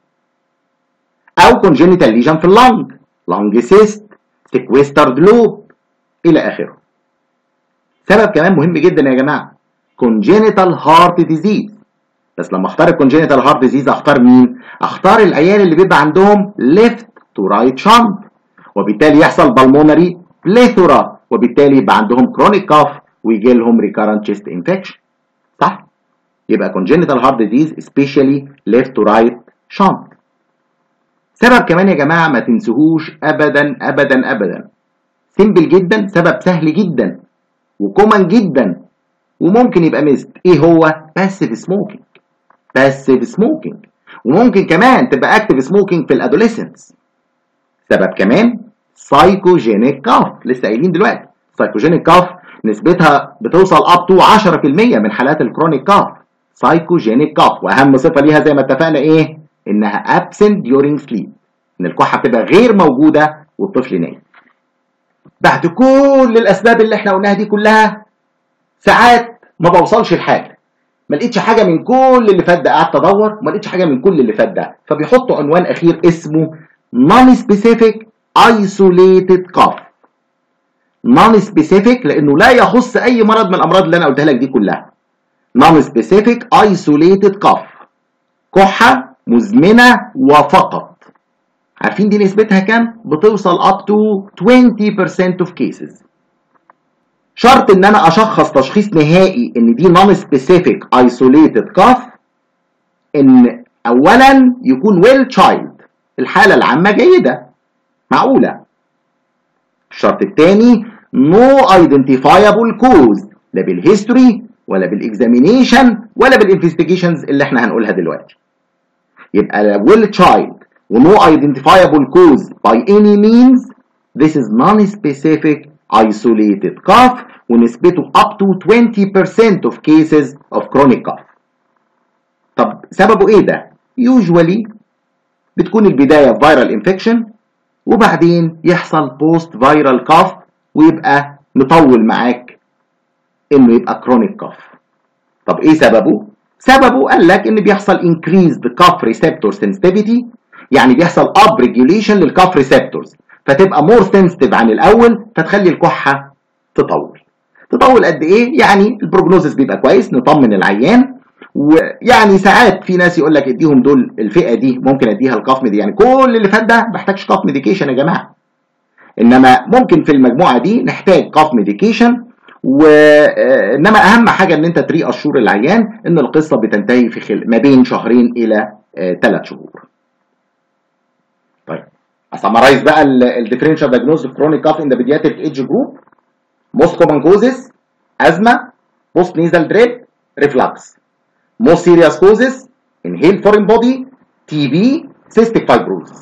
او congenital lesion في اللنج لانج سيست sequestered لوب الى اخره سبب كمان مهم جدا يا جماعه congenital heart disease بس لما اختار الكونجينيتال هارت ديزيز اختار مين؟ اختار العيال اللي بيبقى عندهم ليفت تو رايت شانت وبالتالي يحصل بالمونري بليثورا وبالتالي يبقى عندهم كرونيك كاف ويجي لهم ريكارنت تشيست انفكشن صح؟ يبقى كونجينيتال هارت ديزيز سبيشالي ليفت تو رايت شانت سبب كمان يا جماعه ما تنسوهوش ابدا ابدا ابدا سيمبل جدا سبب سهل جدا وكومن جدا وممكن يبقى ميزد ايه هو باسيف سموكينج باسيف سموكينج وممكن كمان تبقى اكتف سموكينج في الادوليسنس سبب كمان سايكوجينيك كاف لسه قايلين دلوقتي سايكوجينيك كاف نسبتها بتوصل اب تو 10% من حالات الكرونيك كاف سايكوجينيك كاف واهم صفه ليها زي ما اتفقنا ايه انها absent during sleep ان الكحه بتبقى غير موجوده والطفل نايم بعد كل الاسباب اللي احنا قلناها دي كلها ساعات ما بوصلش لحاجه ما لقيتش حاجه من كل اللي فات ده قعدت ادور وما لقيتش حاجه من كل اللي فات ده فبيحطوا عنوان اخير اسمه non specific isolated cough non specific لانه لا يخص اي مرض من الامراض اللي انا قلتها لك دي كلها non specific isolated cough كحه مزمنه وفقط عارفين دي نسبتها كام بتوصل up to 20% of cases شرط ان انا اشخص تشخيص نهائي ان دي non specific isolated cough ان اولا يكون well child الحالة العامة جيدة معقولة الشرط الثاني no identifiable cause لا بالهيستوري ولا بالاكزامينيشن ولا بالانفستيجيشنز اللي احنا هنقولها دلوقتي يبقى well child و no identifiable cause by any means this is non-specific isolated cough ونسبته up to 20% of cases of chronic cough طب سببه ايه ده usually بتكون البداية viral infection وبعدين يحصل post viral cough ويبقى مطول معاك انه يبقى chronic cough طب ايه سببه سببه قال لك ان بيحصل increased cough receptor sensitivity يعني بيحصل up regulation للcough receptors فتبقى more sensitive عن الاول فتخلي الكحة تطول تطول قد ايه يعني البروجنوزس بيبقى كويس نطمن العيان ويعني ساعات في ناس يقول لك اديهم دول الفئه دي ممكن اديها الكاف ميدي يعني كل اللي فات ده ما بحتاجش كاف ميديكيشن يا جماعه انما ممكن في المجموعه دي نحتاج كاف ميديكيشن وانما اهم حاجه ان انت تري اشور العيان ان القصه بتنتهي في خل... ما بين شهرين الى ثلاث شهور طيب اسمرايز بقى الديفرنشال دايجنوز اوف كرونيك كاف ان ذا بيدياتريك ايدج جروب موست كومن كوزز ازمه بوست نيزال دريب ريفلكس most serious causes inhaled foreign body TB cystic fibrosis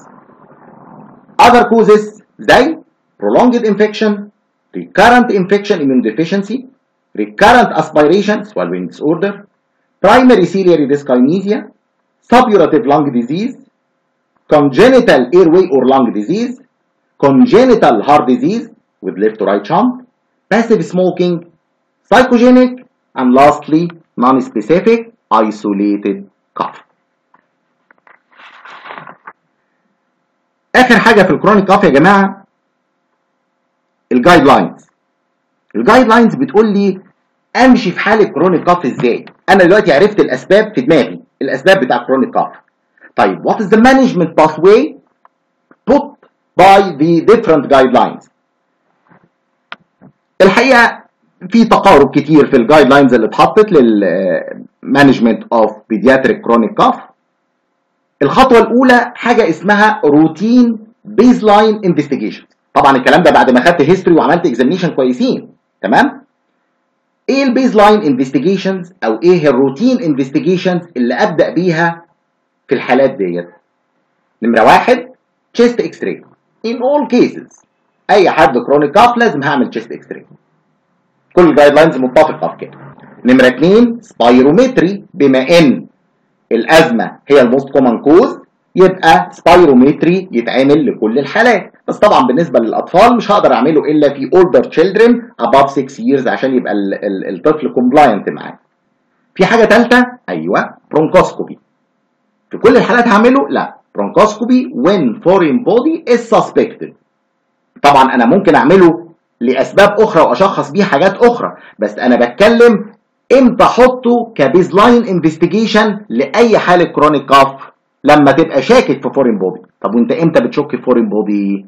other causes زي prolonged infection recurrent infection immune deficiency recurrent aspiration swallowing disorder primary ciliary dyskinesia suburative lung disease congenital airway or lung disease congenital heart disease with left to right shunt, passive smoking, psychogenic, and lastly, non-specific isolated cough. آخر حاجة في الكرونيك كاف يا جماعة الجايد لاينز. الجايد لاينز بتقول لي امشي في حالة كرونيك كاف ازاي؟ أنا دلوقتي عرفت الأسباب في دماغي، الأسباب بتاع كرونيك كاف. طيب what is the management pathway put by the different guidelines الحقيقه في تقارب كتير في الجايد لاينز اللي اتحطت للمانجمنت اوف بيدياتريك كرونيك كاف الخطوه الاولى حاجه اسمها روتين بيز لاين انفستيجيشن طبعا الكلام ده بعد ما خدت هيستوري وعملت اكزامينشن كويسين تمام ايه البيز لاين انفستيجيشنز او ايه الروتين انفستيجيشنز اللي ابدا بيها في الحالات ديت نمره واحد chest x-ray in all cases اي حد كرونيك كاف لازم هعمل chest x-ray كل الجايد لاينز متفقه في كده نمره اثنين سبايرومتري بما ان الازمه هي الموست كومن كوز يبقى سبايرومتري يتعمل لكل الحالات بس طبعا بالنسبه للاطفال مش هقدر اعمله الا في older children above 6 years عشان يبقى ال ال الطفل كومبلاينت معاه في حاجه ثالثه ايوه برونكوسكوبي في كل الحالات هعمله لا برونكوسكوبي when foreign body is suspected طبعا انا ممكن اعمله لاسباب اخرى واشخص بيه حاجات اخرى بس انا بتكلم امتى احطه كبيز لاين انفستيجيشن لاي حاله كرونيك كاف لما تبقى شاكك في فورين بودي طب وانت امتى بتشك في فورين بودي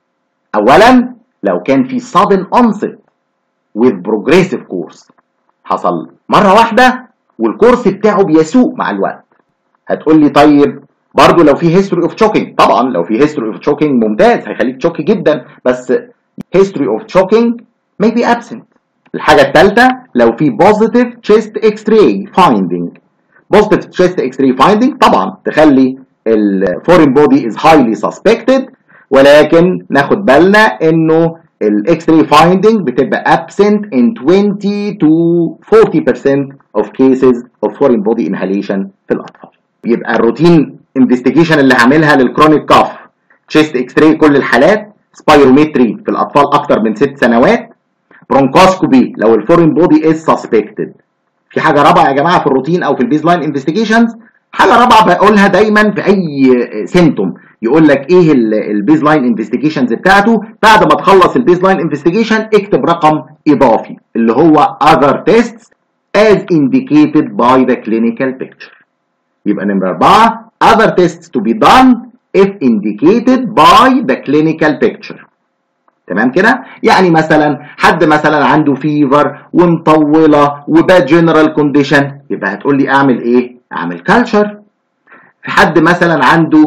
اولا لو كان في sudden onset with progressive course حصل مره واحده والكورس بتاعه بيسوء مع الوقت هتقول لي طيب برضه لو في هيستوري اوف تشوكينج طبعا لو في هيستوري اوف تشوكينج ممتاز هيخليك تشوك جدا بس هيستوري اوف تشوكينج may be absent الحاجه الثالثه لو في بوزيتيف تشيست اكس راي فايندينج بوزيتيف تشيست اكس راي فايندينج طبعا تخلي الفورين بودي از هايلي سسبكتد ولكن ناخد بالنا انه الاكس راي فايندينج بتبقى absent in 20 to 40% of cases of foreign body inhalation في الاطفال يبقى الروتين انفستيجيشن اللي هعملها للكرونيك كاف تشيست اكس راي كل الحالات سبايرومتري في الاطفال اكتر من ست سنوات برونكوسكوبي لو الفورين بودي از سسبكتد في حاجه رابعه يا جماعه في الروتين او في البيز لاين انفستيجيشنز حاجه رابعه بقولها دايما في اي سيمتوم يقول لك ايه البيز لاين انفستيجيشنز بتاعته بعد ما تخلص البيز لاين انفستيجيشن اكتب رقم اضافي اللي هو other tests as indicated by the clinical picture يبقى نمرة أربعة other tests to be done if indicated by the clinical picture تمام كده يعني مثلا حد مثلا عنده فيفر ومطوله وباد جنرال كونديشن يبقى هتقول لي اعمل ايه اعمل كالتشر في حد مثلا عنده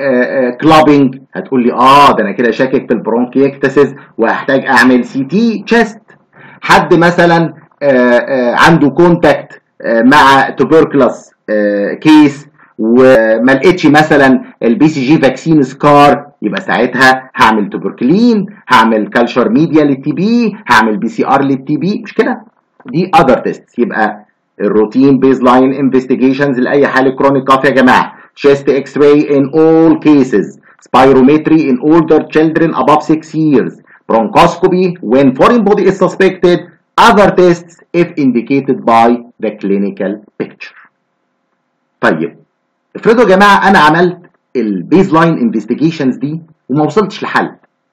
كلابنج هتقول لي اه ده انا كده شاكك في البرونكيكتسز وهحتاج اعمل سي تي تشيست حد مثلا آآ آآ عنده كونتاكت مع توبركلس كيس وما لقيتش مثلا البي سي جي فاكسين سكار يبقى ساعتها هعمل توبركلين هعمل كالشر ميديا للتي بي هعمل بي سي ار للتي بي مش كده دي اذر تيست يبقى الروتين بيز لاين انفستيجيشنز لاي حاله كرونيك كاف يا جماعه chest x-ray in all cases spirometry in older children above 6 years bronchoscopy when foreign body is suspected other tests if indicated by the clinical picture طيب افرضوا يا جماعه انا عملت البيز لاين انفستيجيشنز دي وما وصلتش لحل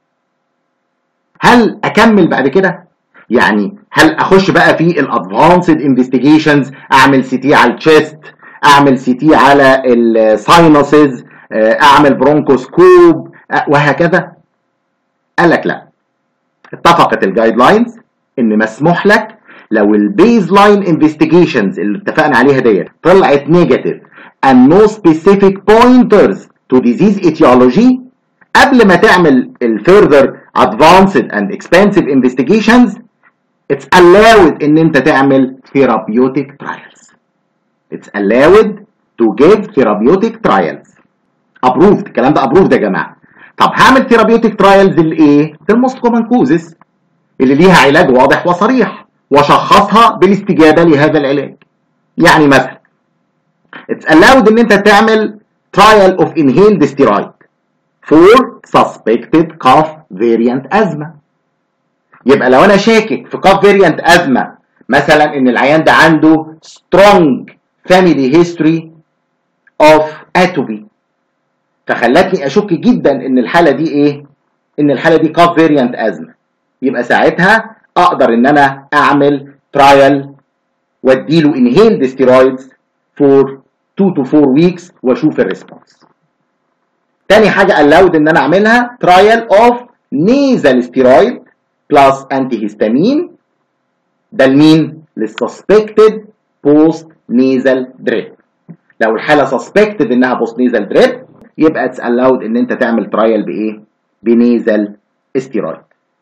هل اكمل بعد كده يعني هل اخش بقى في الادفانسد انفستيجيشنز اعمل سي تي على التشيست اعمل سي تي على الساينسز اعمل برونكوسكوب وهكذا قال لك لا اتفقت الجايد لاينز ان مسموح لك لو البيز لاين انفستيجيشنز اللي اتفقنا عليها ديت طلعت نيجاتيف and no specific pointers to disease etiology قبل ما تعمل ال further advanced and expensive investigations it's allowed ان انت تعمل therapeutic trials it's allowed to give therapeutic trials approved الكلام ده approved يا جماعه طب هعمل therapeutic trials لايه؟ للموست كومن كوزز اللي ليها علاج واضح وصريح واشخصها بالاستجابه لهذا العلاج يعني مثلا it's allowed ان انت تعمل trial of inhaled steroid for suspected cough فيريانت ازمه يبقى لو انا شاكك في كاف فيريانت ازمه مثلا ان العيان ده عنده سترونج فاميلي هيستوري اوف اتوبي فخلتني اشك جدا ان الحاله دي ايه ان الحاله دي كاف فيريانت ازمه يبقى ساعتها اقدر ان انا اعمل ترايل واديله انهيلد ستيرويدز فور 2 to 4 ويكس واشوف الريسبونس تاني حاجه allowed ان انا اعملها ترايل اوف نيزل ستيرويد بلس انتي هيستامين ده لمين للسسبكتد بوست نيزل دريب لو الحاله سسبكتد انها بوست نيزل دريب يبقى اتس allowed ان انت تعمل ترايل بايه بنيزل ستيرويد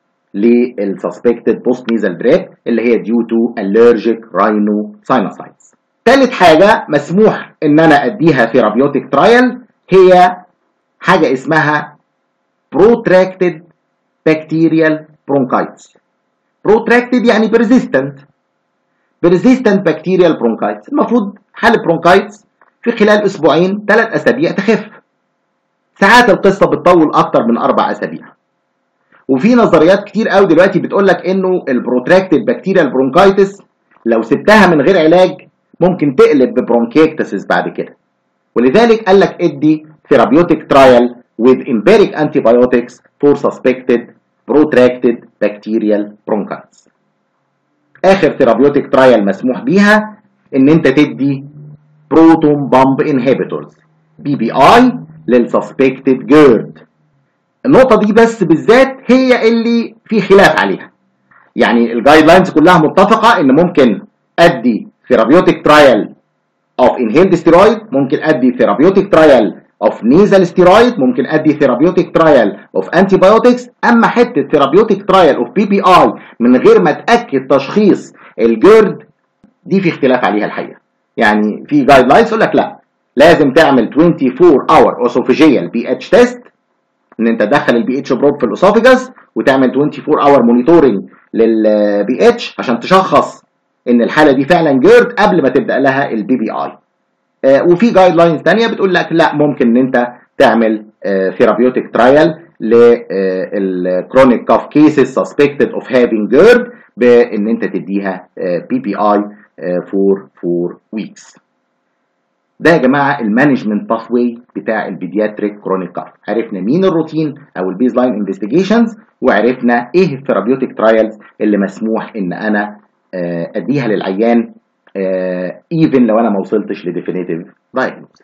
للسسبكتد بوست نيزل دريب اللي هي ديو تو allergic rhinosinusitis تالت حاجه مسموح ان انا اديها ثيرابيوتيك ترايل هي حاجه اسمها protracted bacterial bronchitis protracted يعني persistent persistent bacterial bronchitis المفروض حالة bronchitis في خلال اسبوعين ثلاث اسابيع تخف ساعات القصه بتطول اكتر من اربع اسابيع وفي نظريات كتير قوي دلوقتي بتقول لك انه البروتراكتد بكتيريال برونكايتس لو سبتها من غير علاج ممكن تقلب ببرونكيكتسس بعد كده ولذلك قال لك ادي ثيرابيوتيك ترايل with empiric antibiotics for suspected protracted bacterial bronchitis اخر ثيرابيوتيك ترايل مسموح بيها ان انت تدي بروتون بامب انهبيتورز بي بي اي للسسبكتد جيرد النقطه دي بس بالذات هي اللي في خلاف عليها يعني الجايد لاينز كلها متفقه ان ممكن ادي ثيرابيوتيك ترايل اوف انهيلد ستيرويد ممكن ادي ثيرابيوتيك ترايل اوف نيزل ستيرويد ممكن ادي ثيرابيوتيك ترايل اوف انتي بايوتكس اما حته ثيرابيوتيك ترايل اوف بي بي اي من غير ما اتاكد تشخيص الجرد دي في اختلاف عليها الحقيقه يعني في جايد لاينز يقول لك لا لازم تعمل 24 اور اوسوفيجيال بي اتش تيست ان انت تدخل البي اتش بروب في الاسوفيجاس وتعمل 24 اور مونيتورنج للبي اتش عشان تشخص ان الحاله دي فعلا جيرد قبل ما تبدا لها البي بي اي آه وفي جايد لاينز ثانيه بتقول لك لا ممكن ان انت تعمل ثيرابيوتيك ترايل للكرونيك كاف كيسز سسبكتد اوف هافينج جيرد بان انت تديها بي بي اي فور فور ويكس ده يا جماعه المانجمنت باث واي بتاع البيدياتريك كرونيك كاف عرفنا مين الروتين او البيز لاين انفستيجيشنز وعرفنا ايه الثيرابيوتيك ترايلز اللي مسموح ان انا اديها للعيان ايفن لو انا ما وصلتش لديفينيتيف دايجنوستس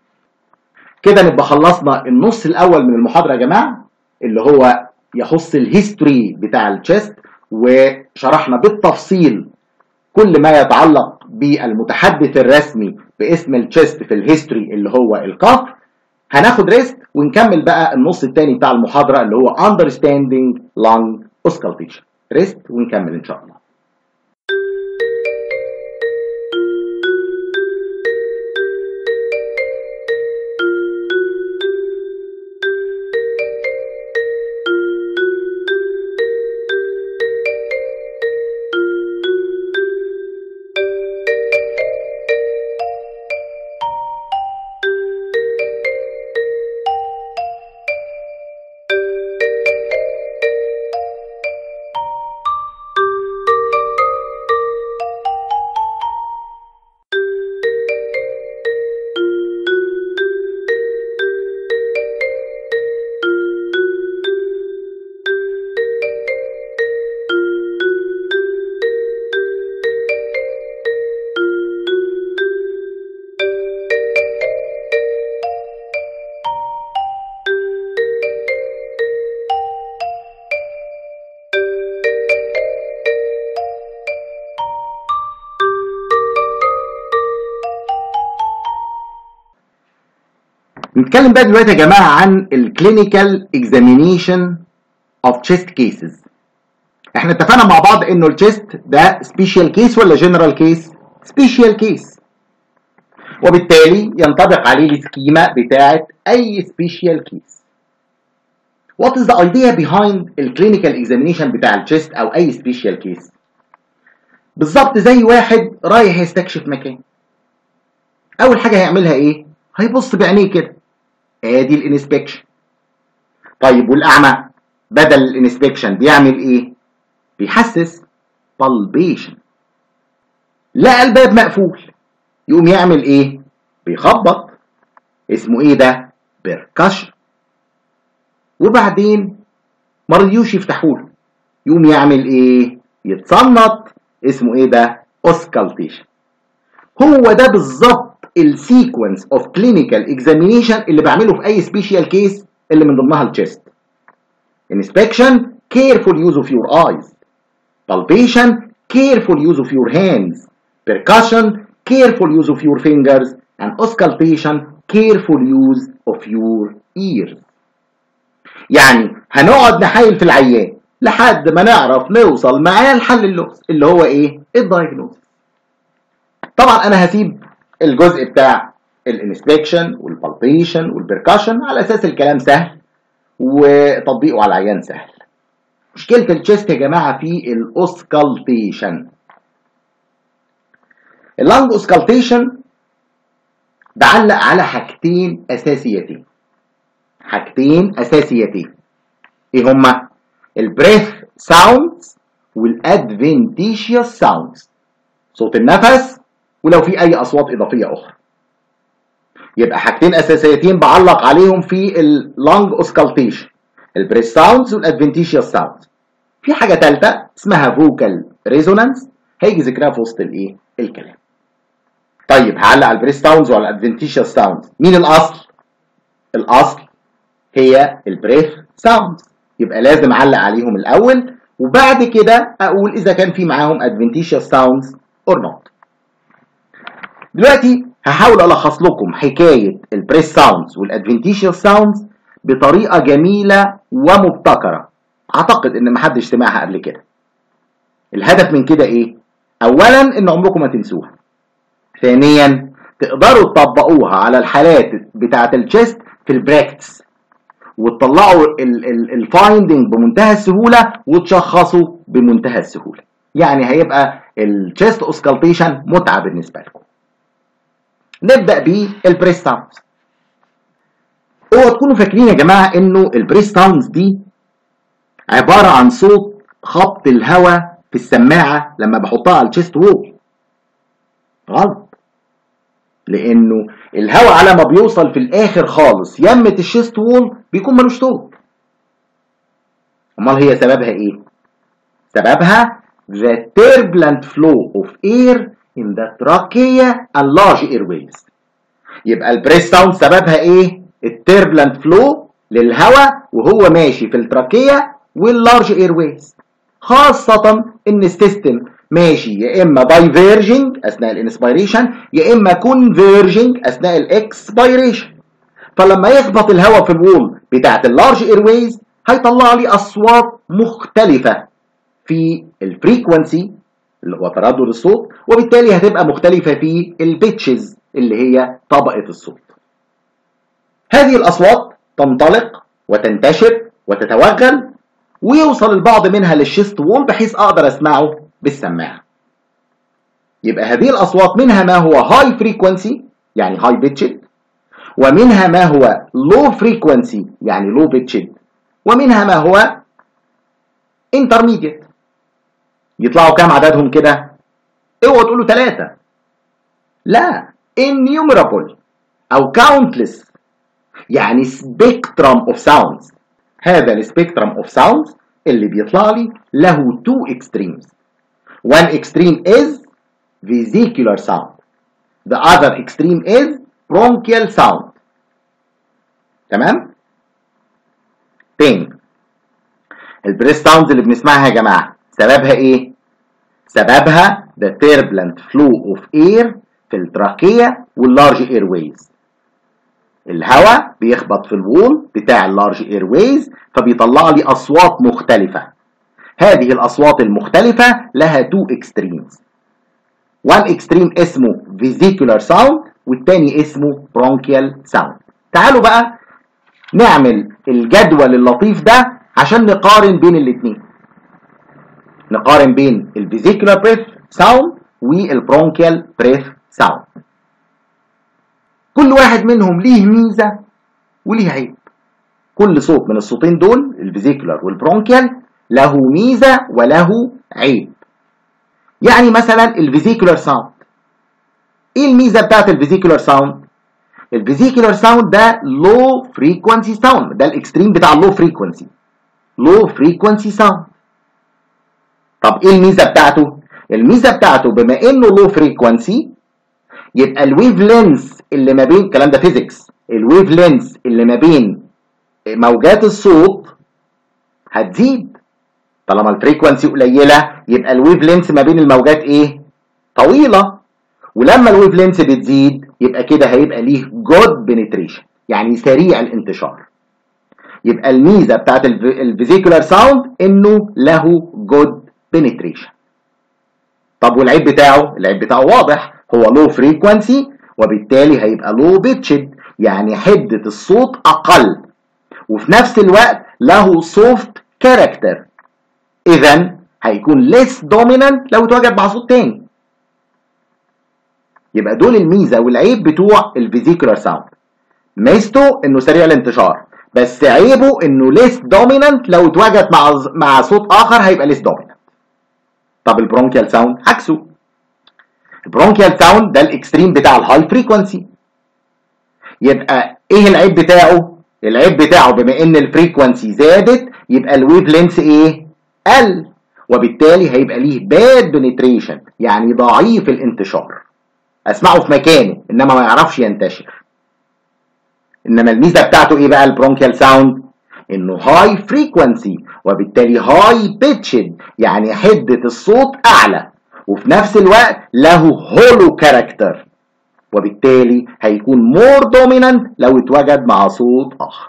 كده نبقى خلصنا النص الاول من المحاضره يا جماعه اللي هو يخص الهيستوري بتاع التشيست وشرحنا بالتفصيل كل ما يتعلق بالمتحدث الرسمي باسم التشيست في الهيستوري اللي هو الكاف هناخد ريست ونكمل بقى النص الثاني بتاع المحاضره اللي هو understanding lung auscultation ريست ونكمل ان شاء الله نتكلم بقى دلوقتي يا جماعه عن الكلينيكال اكزامينيشن اوف تشيست كيسز احنا اتفقنا مع بعض انه التشيست ده سبيشال كيس ولا جنرال كيس سبيشال كيس وبالتالي ينطبق عليه السكيما بتاعه اي سبيشال كيس What is the idea behind الكلينيكال اكزامينيشن بتاع التشيست او اي سبيشال كيس بالظبط زي واحد رايح يستكشف مكان اول حاجه هيعملها ايه هيبص بعينيه كده ادي الانسبكشن طيب والاعمى بدل الانسبكشن بيعمل ايه بيحسس بالبيشن لقى الباب مقفول يقوم يعمل ايه بيخبط اسمه ايه ده بيركشن وبعدين ما رضيوش يفتحوا له يقوم يعمل ايه يتصنط اسمه ايه ده اوسكالتيشن هو ده بالظبط السيكونس اوف كلينيكال اكزامينيشن اللي بعمله في اي سبيشال كيس اللي من ضمنها التشيست inspection careful use of your eyes palpation careful use of your hands percussion careful use of your fingers and auscultation careful use of your ears يعني هنقعد نحايل في العيان لحد ما نعرف نوصل معاه لحل اللغز اللي هو ايه الدايجنوز طبعا انا هسيب الجزء بتاع الانسبكشن والبالبيشن والبركشن على اساس الكلام سهل وتطبيقه على العيان سهل مشكله التشيست يا جماعه في الاوسكالتيشن اللانج اوسكالتيشن بعلق على حاجتين اساسيتين حاجتين اساسيتين ايه هما البريث ساوندز والادفنتيشيوس ساوندز صوت النفس ولو في اي اصوات اضافيه اخرى يبقى حاجتين اساسيتين بعلق عليهم في اللونج اوسكالتيشن البريث ساوندز والادفنتيشيوس ساوندز في حاجه ثالثه اسمها فوكال ريزونانس هيجي ذكرها في وسط الايه الكلام طيب هعلق على البريث ساوندز وعلى الادفنتيشيوس ساوندز مين الاصل الاصل هي البريث ساوندز يبقى لازم اعلق عليهم الاول وبعد كده اقول اذا كان في معاهم adventitious sounds or not دلوقتي هحاول الخص لكم حكايه البريس ساوندز والادفنتيشيوس ساوندز بطريقه جميله ومبتكره اعتقد ان محدش سمعها قبل كده الهدف من كده ايه اولا ان عمركم ما تنسوها ثانيا تقدروا تطبقوها على الحالات بتاعه الجست في البراكتس وتطلعوا الفايندنج بمنتهى السهوله وتشخصوا بمنتهى السهوله يعني هيبقى التشيست اوسكالتيشن متعه بالنسبه لكم نبدا بالبريس ساوندز اوعوا تكونوا فاكرين يا جماعه انه البريس ساوندز دي عباره عن صوت خبط الهواء في السماعه لما بحطها على التشيست وول غلط لانه الهواء على ما بيوصل في الاخر خالص يمة الشيست وول بيكون ملوش صوت امال هي سببها ايه سببها the turbulent flow of air in the trachea and large airways يبقى البريس ساوند سببها ايه التربلنت فلو للهواء وهو ماشي في التراكية واللارج ايرويز خاصة ان السيستم ماشي يا اما دايفيرجنج اثناء الانسبيريشن يا اما كونفيرجنج اثناء الاكسبيريشن فلما يخبط الهواء في الوول بتاعت اللارج ايرويز هيطلع لي اصوات مختلفة في الفريكونسي اللي هو تردد الصوت وبالتالي هتبقى مختلفة في البيتشز اللي هي طبقة الصوت هذه الأصوات تنطلق وتنتشر وتتوغل ويوصل البعض منها للشيست وول بحيث أقدر أسمعه بالسماعة يبقى هذه الأصوات منها ما هو هاي فريكونسي يعني هاي بيتشد ومنها ما هو لو فريكونسي يعني لو بيتشد ومنها ما هو انترميديت يطلعوا كام عددهم كده اوعوا تقولوا ثلاثة لا innumerable او countless يعني spectrum of sounds هذا السبيكترم of sounds اللي بيطلع لي له two extremes one extreme is vesicular sound the other extreme is bronchial sound تمام تاني البريس ساوندز اللي بنسمعها يا جماعه سببها ايه سببها the turbulent flow of air في التراكية واللارج ايرويز الهواء بيخبط في الوول بتاع اللارج ايرويز فبيطلع لي اصوات مختلفة هذه الاصوات المختلفة لها تو اكستريمز one extreme اسمه vesicular sound والتاني اسمه bronchial sound تعالوا بقى نعمل الجدول اللطيف ده عشان نقارن بين الاتنين نقارن بين الفيزيكولار بريث ساوند والبرونكيال بريث ساوند كل واحد منهم ليه ميزة وليه عيب كل صوت من الصوتين دول الفيزيكولار والبرونكيال له ميزة وله عيب يعني مثلا الفيزيكولار ساوند ايه الميزة بتاعت الفيزيكولار ساوند الفيزيكولار ساوند ده لو فريكوانسي ساوند ده الاكستريم بتاع اللو فريكوانسي لو فريكوانسي ساوند طب ايه الميزة بتاعته الميزة بتاعته بما انه لو فريكوانسي يبقى الويف لينس اللي ما بين الكلام ده فيزيكس الويف لينس اللي ما بين موجات الصوت هتزيد طالما الفريكوانسي قليله يبقى الويف لينس ما بين الموجات ايه طويله ولما الويف لينس بتزيد يبقى كده هيبقى ليه جود بنتريشن يعني سريع الانتشار يبقى الميزه بتاعت الفيزيكولار ساوند انه له جود بنتريشن طب والعيب بتاعه العيب بتاعه واضح هو لو فريكوانسي وبالتالي هيبقى لو بيتشد يعني حده الصوت اقل وفي نفس الوقت له سوفت كاركتر اذا هيكون less dominant لو اتوجد مع صوت تاني يبقى دول الميزه والعيب بتوع الفيزيكولار ساوند ميزته انه سريع الانتشار بس عيبه انه less dominant لو اتوجد مع مع صوت اخر هيبقى less dominant طب البرونكيال ساوند عكسه البرونكيال ساوند ده الاكستريم بتاع الهاي فريكوانسي يبقى ايه العيب بتاعه العيب بتاعه بما ان الفريكوانسي زادت يبقى الويف لينس ايه قل وبالتالي هيبقى ليه باد بنتريشن يعني ضعيف الانتشار اسمعه في مكانه انما ما يعرفش ينتشر انما الميزه بتاعته ايه بقى البرونكيال ساوند انه هاي فريكوانسي وبالتالي هاي بيتشد يعني حده الصوت اعلى وفي نفس الوقت له هولو كاركتر وبالتالي هيكون مور دومينانت لو اتوجد مع صوت اخر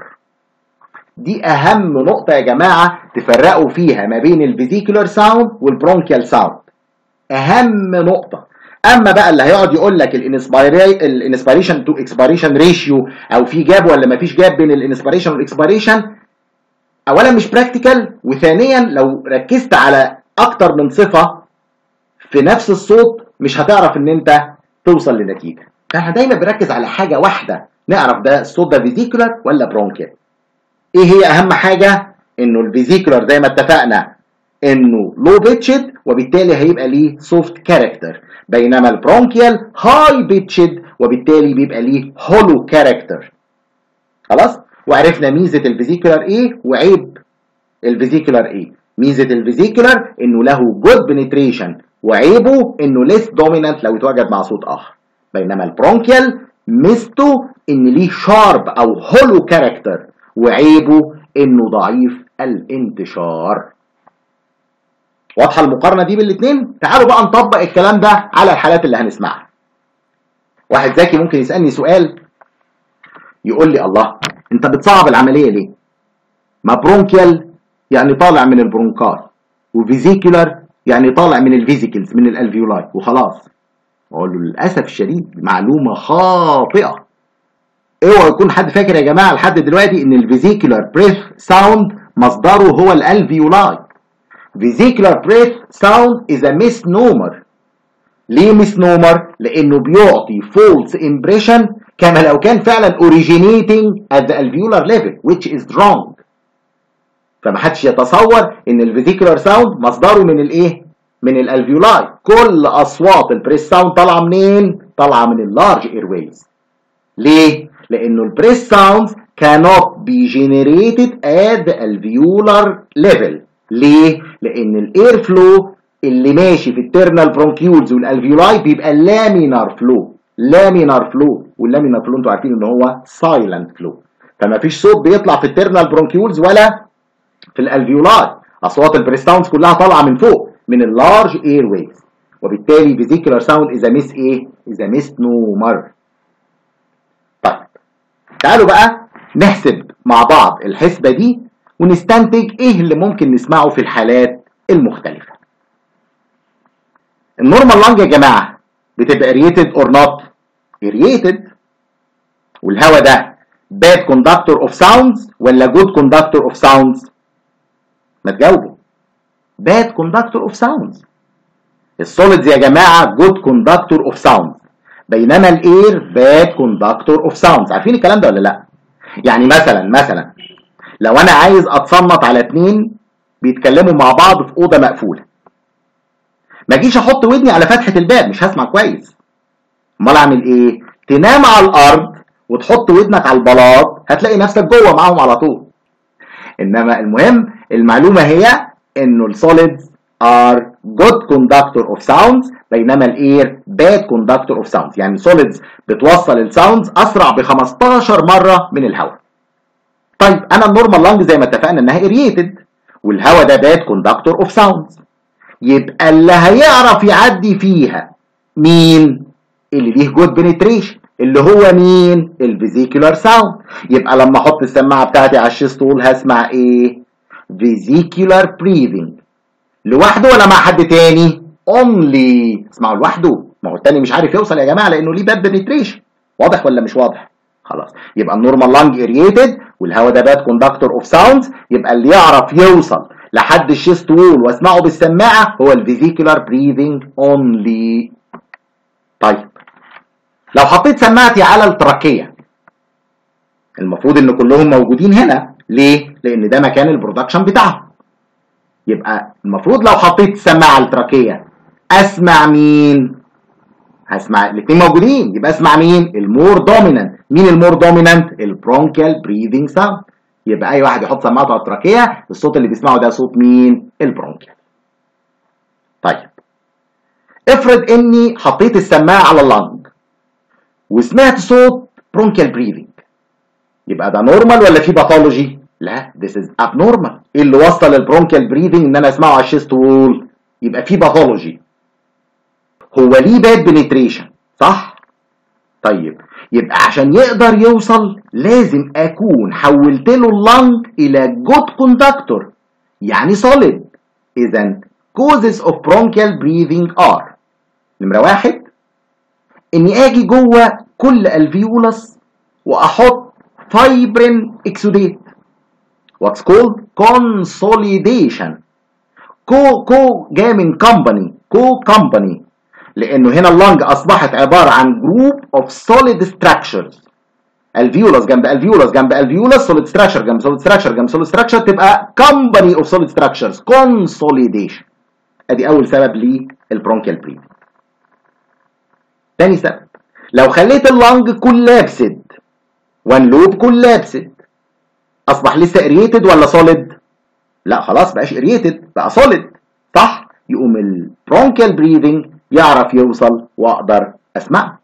دي اهم نقطه يا جماعه تفرقوا فيها ما بين الفيزيكولار ساوند والبرونكيال ساوند اهم نقطه اما بقى اللي هيقعد يقول لك الانسبيريشن تو اكسبيريشن ريشيو او في جاب ولا ما فيش جاب بين الانسبيريشن والاكسبيريشن اولا مش براكتيكال وثانيا لو ركزت على اكتر من صفه في نفس الصوت مش هتعرف ان انت توصل لنتيجه فاحنا دايما بنركز على حاجه واحده نعرف ده الصوت ده فيزيكولار ولا برونكيال ايه هي اهم حاجه انه الفيزيكولار زي ما اتفقنا انه لو بيتشد وبالتالي هيبقى ليه سوفت كاركتر بينما البرونكيال هاي بيتشد وبالتالي بيبقى ليه هولو كاركتر خلاص وعرفنا ميزه الفيزيكولار ايه وعيب الفيزيكولار ايه ميزه الفيزيكولار انه له جود بنتريشن وعيبه انه ليس دومينانت لو اتوجد مع صوت اخر بينما البرونكيال ميزته ان ليه شارب او هولو كاركتر وعيبه انه ضعيف الانتشار واضحه المقارنه دي بالاثنين تعالوا بقى نطبق الكلام ده على الحالات اللي هنسمعها واحد ذكي ممكن يسالني سؤال يقول لي الله انت بتصعب العمليه ليه ما برونكيال يعني طالع من البرونكال وفيزيكولار يعني طالع من الفيزيكلز من الالفيولاي وخلاص اقول له للاسف الشديد معلومه خاطئه اوعى يكون حد فاكر يا جماعه لحد دلوقتي ان الفيزيكولار بريث ساوند مصدره هو الالفيولاي فيزيكولار بريث ساوند از ا misnomer ليه misnomer لانه بيعطي false impression كما لو كان فعلا originating at the alveolar level which is wrong فما حدش يتصور ان الفيزيكولار ساوند مصدره من الايه من الالفيولاي كل اصوات البريس ساوند طالعه منين طالعه من اللارج ايرويز ليه لانه البريس ساوندز cannot be generated at the alveolar level ليه لان الاير فلو اللي ماشي في الترنال برونكيولز والالفيولاي بيبقى لامينار فلو لامينار فلو واللامينار فلو انتوا عارفين ان هو سايلنت فلو فما فيش صوت بيطلع في الترنال برونكيولز ولا في الالفيولاي اصوات البريستاونز كلها طالعه من فوق من اللارج اير ويز وبالتالي فيزيكولار ساوند اذا ميس ايه اذا ميس نومر طيب تعالوا بقى نحسب مع بعض الحسبه دي ونستنتج ايه اللي ممكن نسمعه في الحالات المختلفه النورمال لانج يا جماعه بتبقى اريتد اور نوت اريتد والهواء ده bad conductor of sounds ولا good conductor of sounds ما تجاوبوا bad conductor of sounds السوليدز يا جماعه good conductor of sounds بينما الاير bad conductor of sounds عارفين الكلام ده ولا لا يعني مثلا مثلا لو انا عايز اتصنت على اتنين بيتكلموا مع بعض في اوضه مقفوله ما اجيش احط ودني على فتحه الباب مش هسمع كويس امال اعمل ايه تنام على الارض وتحط ودنك على البلاط هتلاقي نفسك جوه معاهم على طول انما المهم المعلومه هي انه السوليدز are good conductor of sounds بينما الاير bad conductor of sounds يعني solids بتوصل الساوندز اسرع ب 15 مره من الهواء طيب انا النورمال لانج زي ما اتفقنا انها اريتد والهواء ده bad conductor of sounds يبقى اللي هيعرف يعدي فيها مين اللي ليه جود بنتريشن اللي هو مين الفيزيكولار ساوند يبقى لما احط السماعه بتاعتي على الشيستول هسمع ايه فيزيكولار بريذنج لوحده ولا مع حد تاني اونلي اسمعه لوحده ما هو التاني مش عارف يوصل يا جماعه لانه ليه باد بنتريشن واضح ولا مش واضح خلاص يبقى النورمال لانج اريتد والهواء ده باد كوندكتور اوف ساوندز يبقى اللي يعرف يوصل لحد الشيست وول واسمعه بالسماعه هو الفيزيكولار بريذنج اونلي طيب لو حطيت سماعتي على التراكيه المفروض ان كلهم موجودين هنا ليه لان ده مكان البرودكشن بتاعهم يبقى المفروض لو حطيت السماعه على التراكيه اسمع مين هسمع الاثنين موجودين يبقى اسمع مين المور دومينانت مين المور دومينانت البرونكيال بريذنج ساوند يبقى اي واحد يحط سماعته على التراكيه الصوت اللي بيسمعه ده صوت مين البرونكيال طيب افرض اني حطيت السماعه على اللنج وسمعت صوت برونكيال بريذنج يبقى ده نورمال ولا في باثولوجي لا this is abnormal ايه اللي وصل البرونكيال بريذنج ان انا اسمعه على الشيست وول يبقى في باثولوجي هو ليه باد بنتريشن صح طيب يبقى عشان يقدر يوصل لازم اكون حولت له اللنج الى جود كوندكتور يعني solid اذا causes of bronchial breathing are نمره واحد اني اجي جوه كل الفيولس واحط فايبرين اكسوديت what's called consolidation كو كو جاي من company كو company لانه هنا اللنج اصبحت عباره عن جروب اوف سوليد ستراكشرز الفيولس جنب الفيولس جنب الفيولس سوليد ستراكشر جنب سوليد ستراكشر جنب سوليد ستراكشر تبقى كومباني اوف سوليد ستراكشرز كونسوليديشن ادي اول سبب للبرونكيال بريد تاني سبب لو خليت اللنج كولابسد وان لوب كولابسد اصبح لسه اريتد ولا سوليد لا خلاص بقاش اريتد بقى سوليد صح يقوم البرونكيال بريذنج يعرف يوصل واقدر اسمعه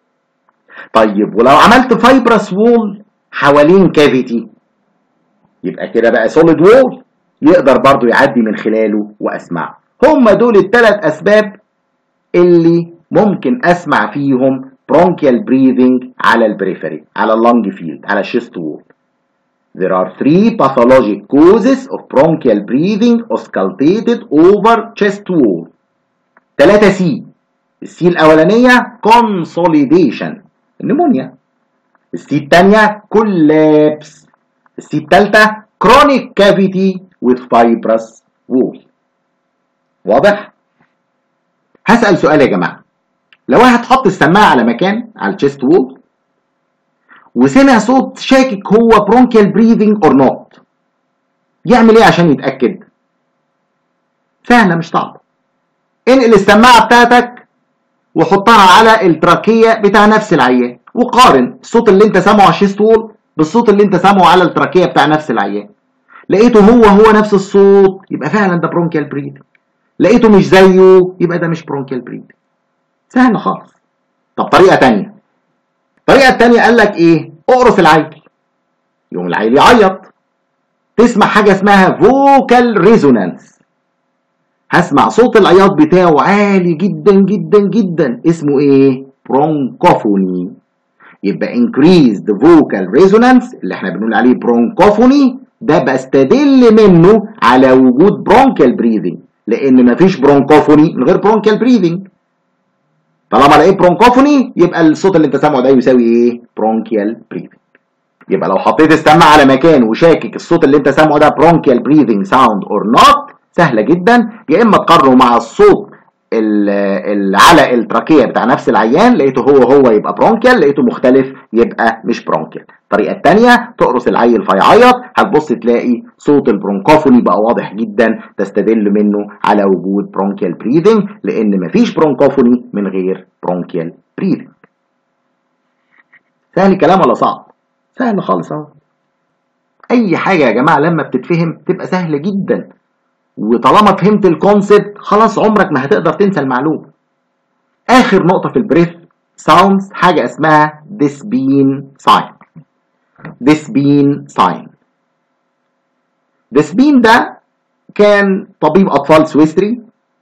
طيب ولو عملت فايبرس وول حوالين كافيتي يبقى كده بقى سوليد وول يقدر برضو يعدي من خلاله واسمعه هم دول الثلاث اسباب اللي ممكن اسمع فيهم bronchial breathing على البريفري على اللنج فيلد على الشيست وول There are three pathologic causes of bronchial breathing auscultated over chest wall 3 سي السي الاولانيه consolidation النمونيا السي الثانيه collapse السي الثالثه chronic cavity with fibrous wall واضح هسأل سؤال يا جماعه لو واحد حط السماعه على مكان على الشيست وول وسمع صوت شاكك هو برونكيال بريذنج اور نوت يعمل ايه عشان يتاكد سهله مش صعبه انقل السماعه بتاعتك وحطها على التراكيه بتاع نفس العيان وقارن الصوت اللي انت سامعه على الشيست وول بالصوت اللي انت سامعه على التراكيه بتاع نفس العيان لقيته هو هو نفس الصوت يبقى فعلا ده برونكيال بريذنج لقيته مش زيه يبقى ده مش برونكيال بريذنج سهل خالص طب طريقه تانية الطريقه التانية قال لك ايه اقرص العيل يقوم العيل يعيط تسمع حاجه اسمها فوكال ريزونانس هسمع صوت العياط بتاعه عالي جدا جدا جدا اسمه ايه برونكوفوني يبقى increase the vocal resonance اللي احنا بنقول عليه برونكوفوني ده بستدل منه على وجود برونكال بريذنج لان مفيش برونكوفوني من غير برونكال بريذنج طالما لقيت برونكوفوني يبقى الصوت اللي انت سامعه ده يساوي ايه برونكيال بريذنج يبقى لو حطيت السماعه على مكان وشاكك الصوت اللي انت سامعه ده برونكيال بريذنج ساوند اور نوت سهله جدا يا اما تقارنه مع الصوت ال- اللي على التراكيه بتاع نفس العيان لقيته هو هو يبقى برونكيال لقيته مختلف يبقى مش برونكيال الطريقه الثانيه تقرص العيل فيعيط هتبص تلاقي صوت البرونكوفوني بقى واضح جدا تستدل منه على وجود برونكيال بريذنج لان مفيش برونكوفوني من غير برونكيال بريذنج سهل الكلام ولا صعب سهل خالص اهو اي حاجه يا جماعه لما بتتفهم تبقى سهله جدا وطالما فهمت الكونسبت خلاص عمرك ما هتقدر تنسى المعلومه اخر نقطه في البريث ساوندز حاجه اسمها ديسبين ساين ديسبين ساين ديسبين ده كان طبيب اطفال سويسري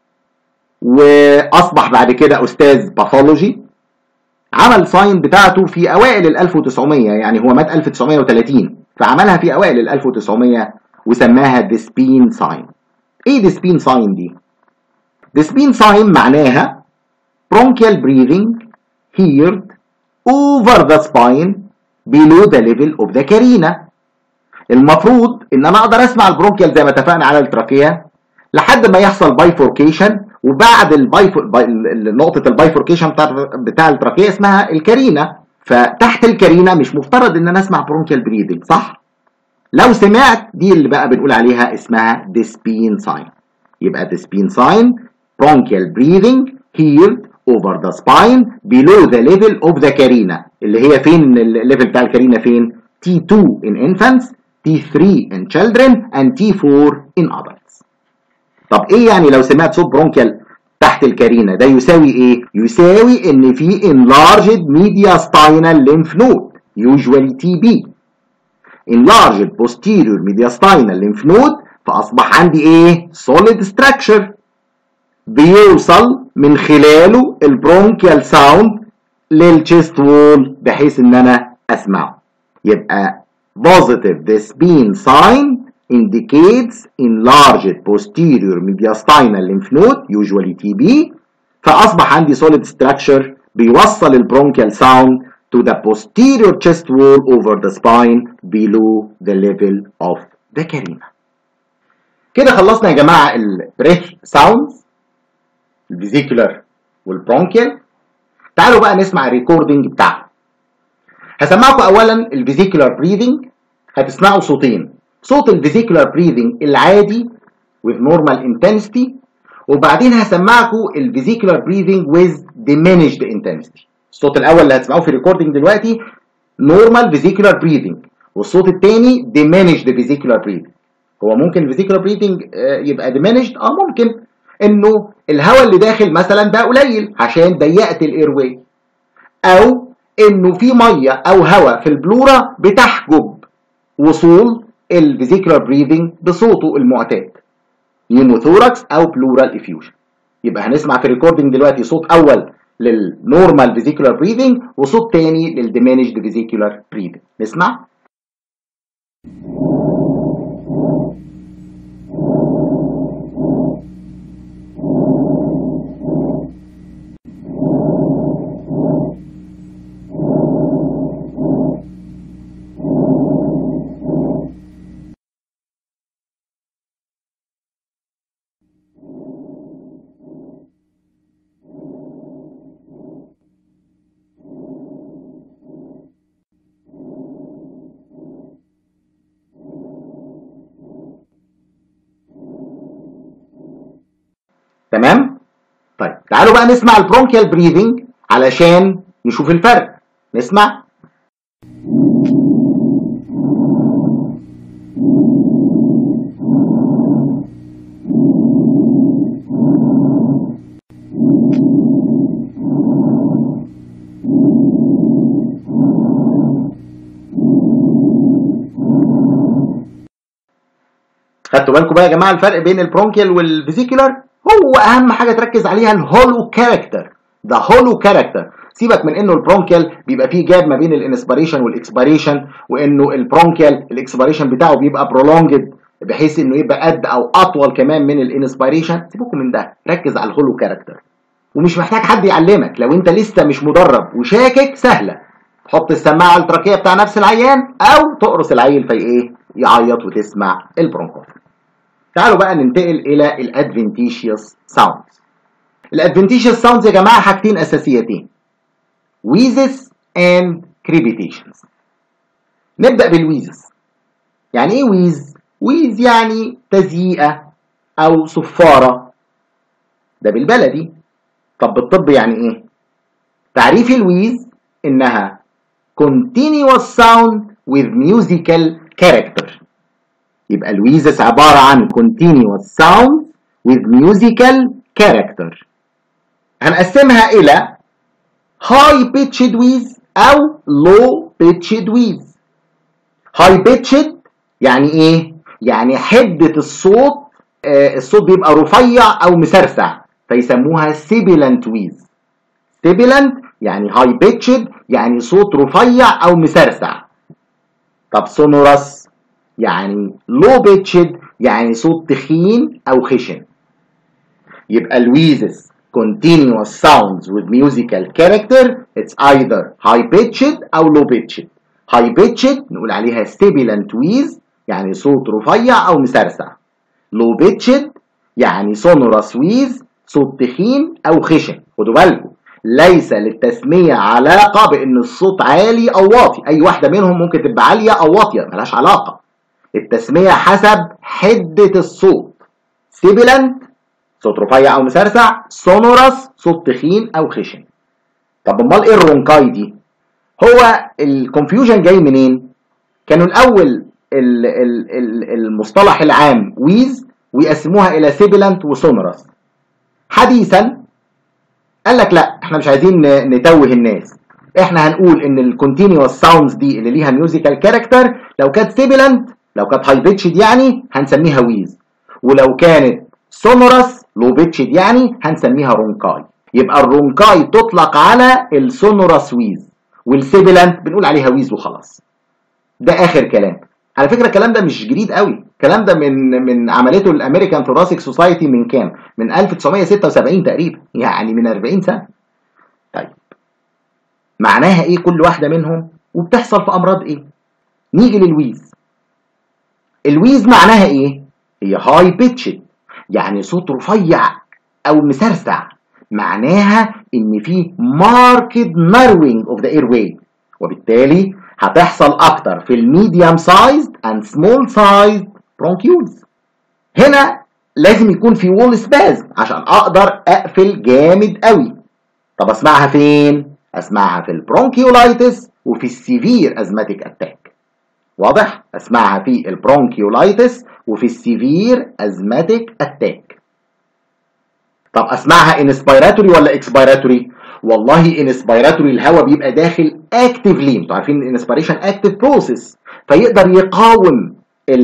واصبح بعد كده استاذ باثولوجي عمل ساين بتاعته في اوائل ال 1900 يعني هو مات 1930 فعملها في اوائل ال 1900 وسماها ديسبين ساين ايه ديسبين ساين دي ديسبين ساين معناها bronchial breathing heard over the spine below the level of the carina المفروض ان انا اقدر اسمع البرونكيال زي ما اتفقنا على التراكيه لحد ما يحصل بايفوركيشن وبعد البايفو... باي... نقطه البايفوركيشن بتاع بتاع التراكيه اسمها الكارينا فتحت الكارينا مش مفترض ان انا اسمع برونكيال بريدنج صح لو سمعت دي اللي بقى بنقول عليها اسمها ديسبين ساين يبقى ديسبين ساين bronchial breathing heard over the spine below the level of the carina اللي هي فين الليفل بتاع الكارينا فين T2 in infants T3 in children and T4 in adults طب ايه يعني لو سمعت صوت برونكيال تحت الكارينا ده يساوي ايه يساوي ان في enlarged mediastinal lymph node usually TB enlarged posterior mediastinal lymph node فاصبح عندي ايه solid structure بيوصل من خلاله البرونكيال ساوند للchest وول بحيث ان انا اسمعه يبقى positive despine sign indicates enlarged posterior mediastinal lymph node usually TB فاصبح عندي solid structure بيوصل البرونكيال sound to the posterior chest wall over the spine below the level of the carina كده خلصنا يا جماعه البريث ساوندز الفيزيكولار والبرونكيال تعالوا بقى نسمع الريكوردنج بتاعهم هسمعكم اولا الفيزيكولار بريذنج هتسمعوا صوتين صوت الفيزيكولار بريذنج العادي with normal intensity وبعدين هسمعكم الفيزيكولار بريذنج with diminished intensity الصوت الاول اللي هتسمعوه في الريكوردنج دلوقتي normal فيزيكولار بريذنج والصوت الثاني diminished فيزيكولار بريذنج هو ممكن الفيزيكولار بريذنج يبقى diminished اه ممكن انه الهواء اللي داخل مثلا ده قليل عشان ضيقت الايرواي او انه في ميه او هواء في البلورا بتحجب وصول الفيزيكولار بريذنج بصوته المعتاد نيموثوركس او بلورال افيوجن يبقى هنسمع في الريكوردنج دلوقتي صوت اول للنورمال فيزيكولار بريذنج وصوت تاني للديمينيشد فيزيكولار بريذنج نسمع تمام طيب تعالوا بقى نسمع البرونكيال بريذنج علشان نشوف الفرق نسمع خدتوا بالكم بقى يا جماعه الفرق بين البرونكيال والفيزيكولار هو اهم حاجه تركز عليها الهولو كاركتر ده هولو كاركتر سيبك من انه البرونكيال بيبقى فيه جاب ما بين الانسبيريشن والاكسبيريشن وانه البرونكيال الاكسبيريشن بتاعه بيبقى برولونجد بحيث انه يبقى قد او اطول كمان من الانسبيريشن سيبكم من ده ركز على الهولو كاركتر ومش محتاج حد يعلمك لو انت لسه مش مدرب وشاكك سهله تحط السماعه على التراكيه بتاع نفس العيان او تقرص العيل في ايه يعيط وتسمع البرونكوفون تعالوا بقى ننتقل الى الادفنتيشيوس ساوندز الادفنتيشيوس ساوندز يا جماعه حاجتين اساسيتين ويزس اند كريبيتيشنز نبدا بالويزس يعني ايه ويز ويز يعني تزييقه او صفاره ده بالبلدي طب بالطب يعني ايه تعريف الويز انها continuous sound with musical character يبقى الويزس عبارة عن continuous sound with musical character هنقسمها إلى high pitched wheeze أو low pitched wheeze high pitched يعني إيه؟ يعني حدة الصوت آه الصوت بيبقى رفيع أو مسرسع فيسموها sibilant wheeze sibilant يعني high pitched يعني صوت رفيع أو مسرسع طب sonorous يعني low pitched يعني صوت تخين أو خشن يبقى الويزس continuous sounds with musical character it's either high pitched أو low pitched high pitched نقول عليها sibilant wheeze يعني صوت رفيع أو مسرسع low pitched يعني sonorous wheeze صوت تخين أو خشن خدوا بالكم ليس للتسمية علاقة بأن الصوت عالي أو واطي أي واحدة منهم ممكن تبقى عالية أو واطية ملهاش علاقة التسمية حسب حدة الصوت سيبلنت صوت رفيع أو مسرسع سونورس صوت تخين أو خشن طب أمال إيه الرونكاي دي؟ هو الكونفيوجن جاي منين؟ كانوا الأول ال ال ال المصطلح العام ويز ويقسموها إلى سيبلنت وسونورس حديثا قال لك لا احنا مش عايزين نتوه الناس احنا هنقول ان الكونتينوس ساوندز دي اللي ليها ميوزيكال كاركتر لو كانت سيبلنت لو كانت هاي بيتشد يعني هنسميها ويز ولو كانت سونورس لو بيتشد يعني هنسميها رونكاي يبقى الرونكاي تطلق على السونورس ويز والسيبلنت بنقول عليها ويز وخلاص ده اخر كلام على فكره الكلام ده مش جديد قوي الكلام ده من من عملته الامريكان ثوراسيك سوسايتي من كام من 1976 تقريبا يعني من 40 سنه طيب معناها ايه كل واحده منهم وبتحصل في امراض ايه نيجي للويز الويز معناها ايه هي هاي بيتشد يعني صوت رفيع او مسرسع معناها ان في ماركت ناروينج اوف ذا اير واي وبالتالي هتحصل اكتر في الميديوم سايزد اند سمول سايزد برونكيولز هنا لازم يكون في وول سباز عشان اقدر اقفل جامد قوي طب اسمعها فين اسمعها في البرونكيولايتس وفي السيفير ازماتيك اتاك واضح اسمعها في البرونكيولايتس وفي السيفير ازماتيك اتاك طب اسمعها انسبيراتوري ولا اكسبيراتوري والله انسبيراتوري الهواء بيبقى داخل اكتفلي انتوا عارفين الانسبيريشن اكتف بروسيس فيقدر يقاوم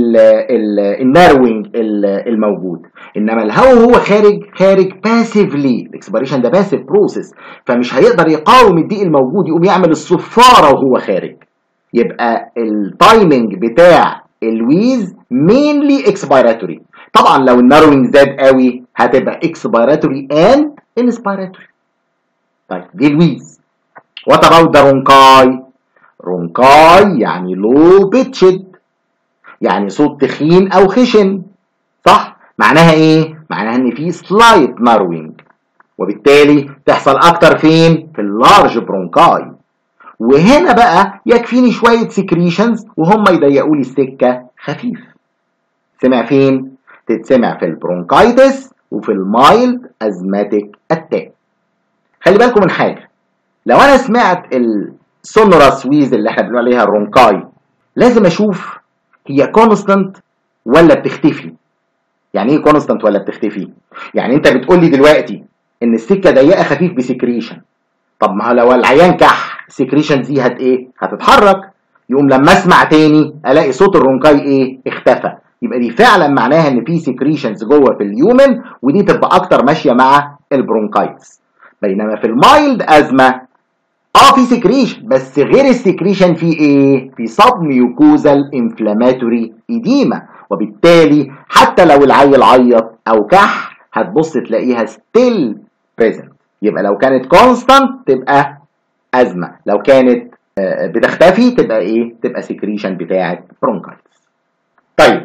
الناروينج الموجود انما الهواء وهو خارج خارج باسيفلي الاكسبيريشن ده باسيف بروسيس فمش هيقدر يقاوم الضيق الموجود يقوم يعمل الصفاره وهو خارج يبقى التايمنج بتاع الويز مينلي اكسبيراتوري طبعا لو الناروينج زاد قوي هتبقى اكسبيراتوري اند انسبيراتوري طيب دي الويز وات اباوت ذا رونكاي رونكاي يعني لو بيتشد يعني صوت تخين او خشن صح معناها ايه معناها ان في سلايت ناروينج وبالتالي تحصل اكتر فين في اللارج برونكاي وهنا بقى يكفيني شويه سكريشنز وهم يضيقوا لي السكه خفيف سمع فين تتسمع في البرونكايتس وفي المايلد ازماتيك اتاك خلي بالكم من حاجه لو انا سمعت السونورس ويز اللي احنا بنقول عليها الرونكاي لازم اشوف هي كونستانت ولا بتختفي يعني ايه كونستانت ولا بتختفي يعني انت بتقول لي دلوقتي ان السكه ضيقه خفيف بسكريشن طب ما لو العيان كح السكريشن دي هت ايه هتتحرك يقوم لما اسمع تاني الاقي صوت الرونكاي ايه اختفى يبقى دي فعلا معناها ان في سكريشنز جوه في اليومن ودي تبقى اكتر ماشيه مع البرونكايتس بينما في المايلد ازمه اه في سكريشن بس غير السكريشن في ايه في سب ميوكوزال انفلاماتوري ايديما وبالتالي حتى لو العيل عيط او كح هتبص تلاقيها ستيل بريزنت يبقى لو كانت كونستانت تبقى ازمه لو كانت بتختفي تبقى ايه تبقى سكريشن بتاعه برونكايتس طيب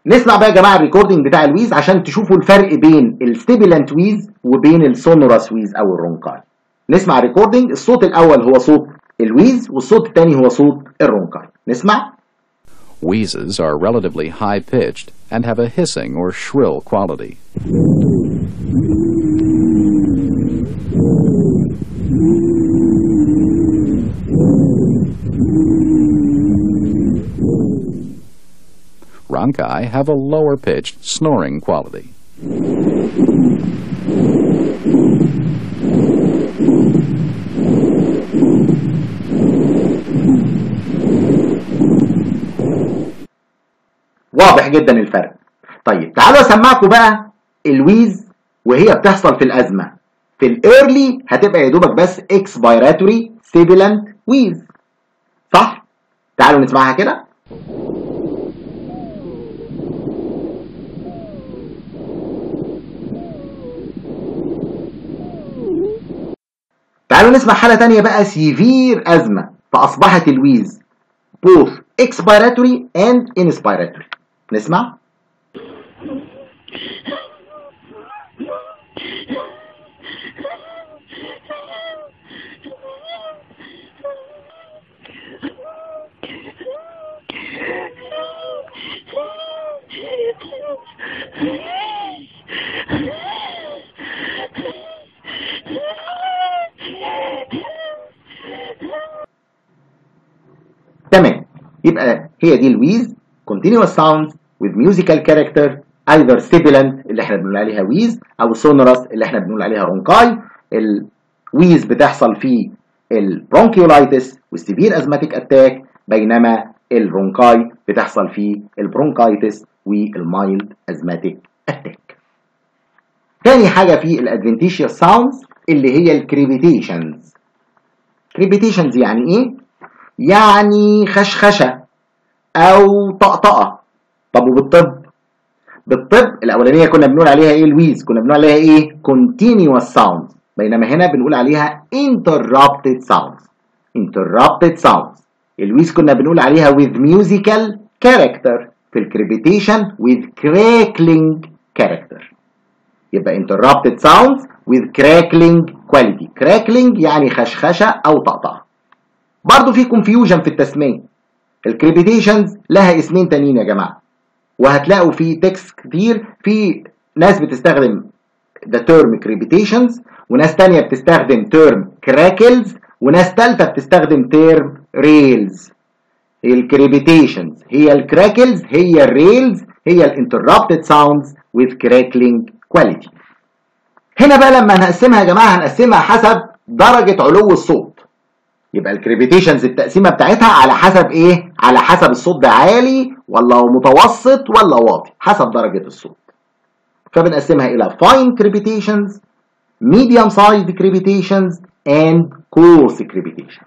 نسمع بقى يا جماعه الريكوردنج بتاع الويز عشان تشوفوا الفرق بين الستيبلانت ويز وبين السونوراس ويز او الرونكاي نسمع الريكوردنج الصوت الاول هو صوت الويز والصوت الثاني هو صوت الرونكاي نسمع Wheezes are relatively high pitched and have a hissing or shrill quality. Ronkai have a lower pitched snoring quality. واضح جدا الفرق طيب تعالوا اسمعكم بقى الويز وهي بتحصل في الازمه في الايرلي هتبقى يا دوبك بس اكسبيراتوري سيبيلانت ويز صح تعالوا نسمعها كده تعالوا نسمع حالة تانية بقى سيفير أزمة فأصبحت الويز both expiratory and inspiratory نسمع تمام يبقى هي دي الويز continuous sounds with musical character either sibilant اللي احنا بنقول عليها ويز او sonorous اللي احنا بنقول عليها رونكاي الويز بتحصل في البرونكيولايتس والسيفير ازماتيك اتاك بينما الرونكاي بتحصل في البرونكايتس والمايلد ازماتيك اتاك تاني حاجه في الادفنتيشيوس ساوندز اللي هي الكريبيتيشنز كريبيتيشنز يعني ايه يعني خشخشه او طقطقه طب وبالطب بالطب الاولانيه كنا بنقول عليها ايه الويز كنا بنقول عليها ايه continuous sounds بينما هنا بنقول عليها interrupted sounds interrupted sounds الويز كنا بنقول عليها with musical character في الكريبيتيشن with crackling character يبقى interrupted sounds with crackling quality crackling يعني خشخشه او طقطقه برضه في confusion في التسميه الكريبيتيشنز لها اسمين تانيين يا جماعه وهتلاقوا في تكست كتير في ناس بتستخدم the term crepitations وناس تانية بتستخدم term crackles وناس تالتة بتستخدم term rails الكريبيتيشنز هي الكراكلز هي الريلز هي الانتربتد ساوندز with crackling quality هنا بقى لما هنقسمها يا جماعه هنقسمها حسب درجه علو الصوت يبقى الكريبيتيشنز التقسيمه بتاعتها على حسب ايه على حسب الصوت ده عالي ولا متوسط ولا واطي حسب درجه الصوت فبنقسمها الى fine crepitations medium sized crepitations and coarse crepitation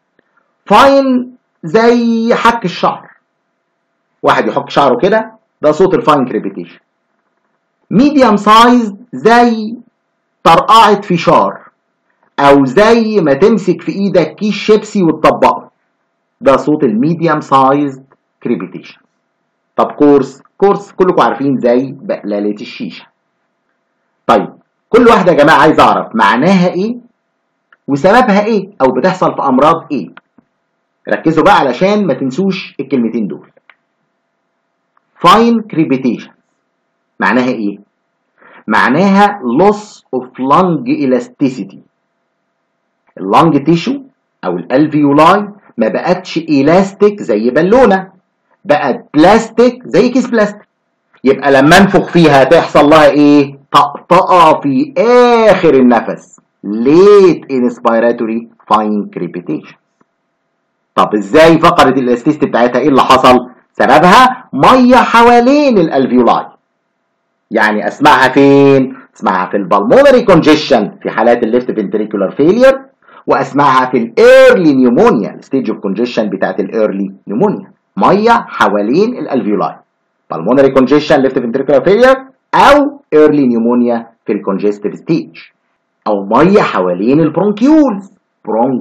fine زي حك الشعر واحد يحك شعره كده ده صوت الفاين كريبيتيشن medium sized زي طرقعة فشار او زي ما تمسك في ايدك كيس شيبسي وتطبقه ده صوت الميديم سايزد كريبيتيشن طب كورس كورس كلكم عارفين زي بقلالة الشيشة طيب كل واحدة يا جماعة عايز اعرف معناها ايه وسببها ايه او بتحصل في امراض ايه ركزوا بقى علشان ما تنسوش الكلمتين دول fine crepitation معناها ايه معناها loss of lung elasticity اللنج تيشو او الالفيولاي ما بقتش الاستيك زي بالونه بقت بلاستيك زي كيس بلاستيك يبقى لما انفخ فيها تحصل لها ايه طقطقه في اخر النفس late inspiratory fine crepitation طب ازاي فقرة الاستيست بتاعتها ايه اللي حصل سببها ميه حوالين الالفيولاي يعني اسمعها فين اسمعها في البلمونري كونجيشن في حالات الليفت فنتريكولار فيلير واسمعها في الايرلي نيومونيا الستيج اوف كونجيشن بتاعت الايرلي نيومونيا ميه حوالين الالفيولاي بالمونري كونجيشن ليفت فنتريكولار فيلير او ايرلي نيومونيا في الكونجستيف ستيج او ميه حوالين البرونكيولز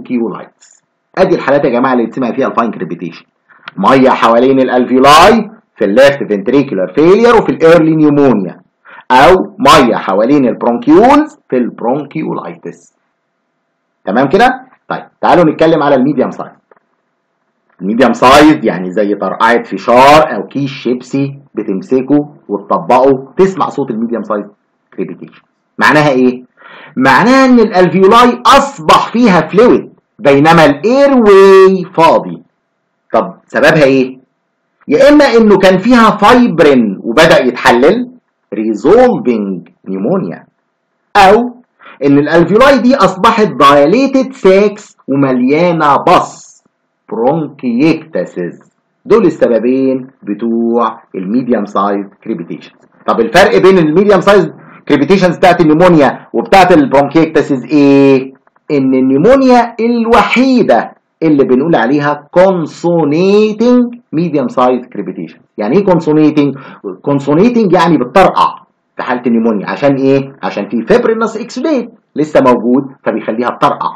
برونكيولايتس ادي الحالات يا جماعه اللي بتسمع فيها الفاين كريبيتيشن ميه حوالين الالفيولاي في الليفت فنتريكولار فيلير وفي الايرلي نيومونيا او ميه حوالين البرونكيولز في البرونكيولايتس تمام كده طيب تعالوا نتكلم على الميديم سايز الميديم سايز يعني زي طرقعه فشار او كيس شيبسي بتمسكه وتطبقه تسمع صوت الميديم سايز كريبيتيشن معناها ايه معناها ان الالفيولاي اصبح فيها فلويد بينما الاير واي فاضي طب سببها ايه يا اما انه كان فيها فايبرين وبدا يتحلل ريزولفينج نيمونيا او ان الالفيولاي دي اصبحت دايليتد ساكس ومليانه بص برونكيكتاسيس دول السببين بتوع الميديم سايز كريبيتيشنز طب الفرق بين الميديم سايز كريبيتيشنز بتاعت النيمونيا وبتاعت البرونكيكتاسيس ايه ان النيمونيا الوحيده اللي بنقول عليها consonnating medium size crepitation يعني ايه consonnating consonnating يعني بتطرقع في حاله النيمونيا عشان ايه عشان في فيبرينس اكسوديت لسه موجود فبيخليها تطرقع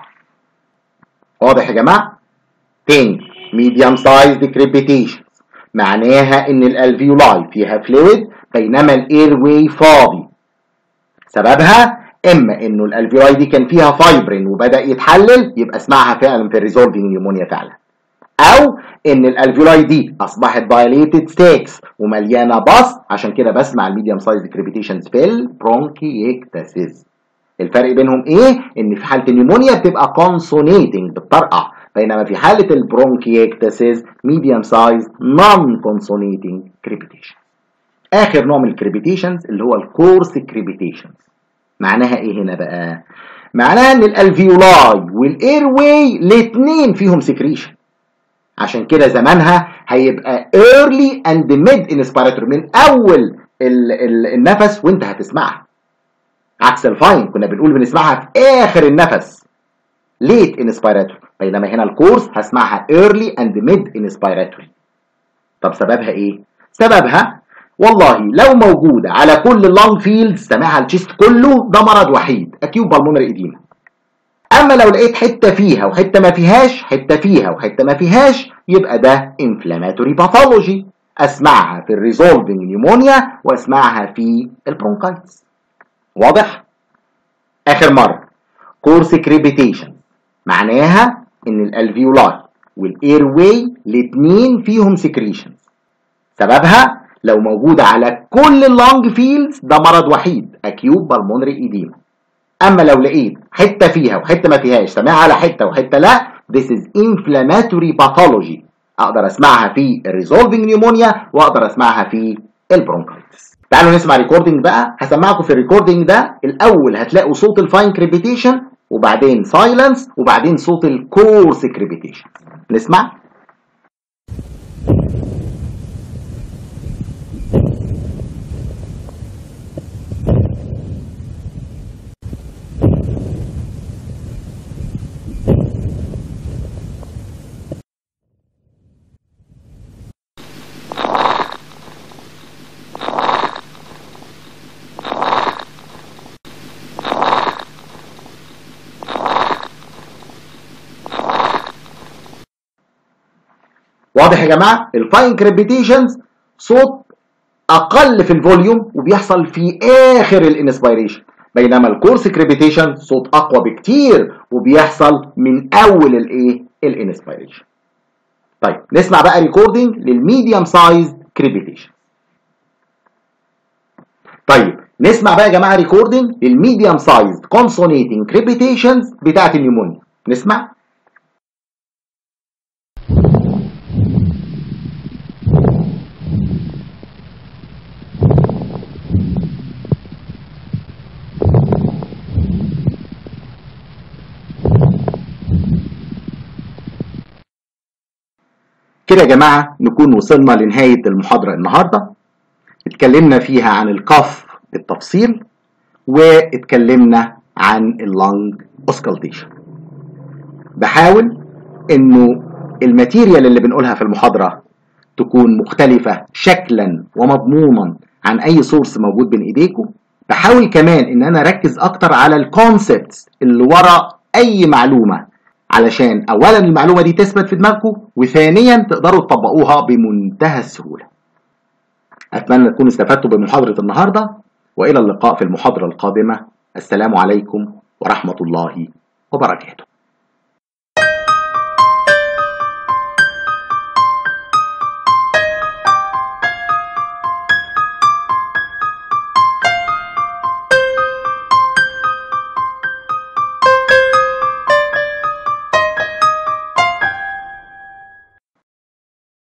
واضح يا جماعه تاني medium sized crepitation معناها ان الالفيولاي فيها فلويد بينما الاير واي فاضي سببها اما انه الالفيولاي دي كان فيها فايبرين وبدا يتحلل يبقى اسمعها فعلا في الريزولفينج نيمونيا فعلا او ان الالفيولاي دي اصبحت دايليتد ستيكس ومليانه باص عشان كده بسمع الميديم سايز كريبيتيشنز في البرونكيكتاسيس الفرق بينهم ايه ان في حاله النيمونيا بتبقى كونسونيتنج بتطرقع بينما في حاله البرونكيكتاسيس ميديم سايز نون كونسونيتنج كريبيتيشن اخر نوع من الكريبيتيشنز اللي هو الكورس كريبيتيشنز معناها ايه هنا بقى معناها ان الالفيولاي والاير واي الاثنين فيهم سكريشن عشان كده زمانها هيبقى early and mid inspiratory من اول ال ال النفس وانت هتسمعها عكس الفاين كنا بنقول بنسمعها في اخر النفس late inspiratory بينما هنا الكورس هسمعها early and mid inspiratory طب سببها ايه سببها والله لو موجودة على كل اللونج فيلد سامعها الشيست كله ده مرض وحيد اكيوب بالمونري اديما اما لو لقيت حتة فيها وحتة ما فيهاش حتة فيها وحتة ما فيهاش يبقى ده inflammatory pathology اسمعها في الريزولفنج نيمونيا واسمعها في البرونكايتس واضح اخر مرة كورس كريبيتيشن معناها ان الالفيولاي والاير واي الاثنين فيهم سكريشنز سببها لو موجودة على كل اللونج فيلدز ده مرض وحيد اكيوب بالمونري ايديما اما لو لقيت حتة فيها وحتة ما فيهاش سامعها على حتة وحتة لا this is inflammatory pathology اقدر اسمعها في الريزولفنج نيومونيا واقدر اسمعها في البرونكايتس تعالوا نسمع ريكوردنج بقى هسمعكم في الريكوردنج ده الاول هتلاقوا صوت الفاين كريبيتيشن وبعدين سايلنس وبعدين صوت الكورس كريبيتيشن نسمع واضح يا جماعه الفاين كريبيتيشنز صوت اقل في الفوليوم وبيحصل في اخر الانسبيريشن بينما الكورس كريبيتيشن صوت اقوى بكتير وبيحصل من اول الايه الانسبيريشن طيب نسمع بقى ريكوردنج للميديوم سايز كريبيتيشن طيب نسمع بقى يا جماعه ريكوردنج للميديوم سايز كونسونيتنج كريبيتيشنز بتاعت النيمونيا نسمع كده يا جماعة نكون وصلنا لنهاية المحاضرة النهاردة اتكلمنا فيها عن القف بالتفصيل واتكلمنا عن اللنج اوسكالتيشن بحاول انه الماتيريال اللي بنقولها في المحاضرة تكون مختلفة شكلا ومضمونا عن اي سورس موجود بين ايديكم بحاول كمان ان انا اركز اكتر على الكونسبتس اللي ورا اي معلومة علشان اولا المعلومه دي تثبت في دماغكم وثانيا تقدروا تطبقوها بمنتهى السهوله أتمنى تكونوا استفدتوا بمحاضرة النهاردة وإلى اللقاء في المحاضرة القادمة السلام عليكم ورحمة الله وبركاته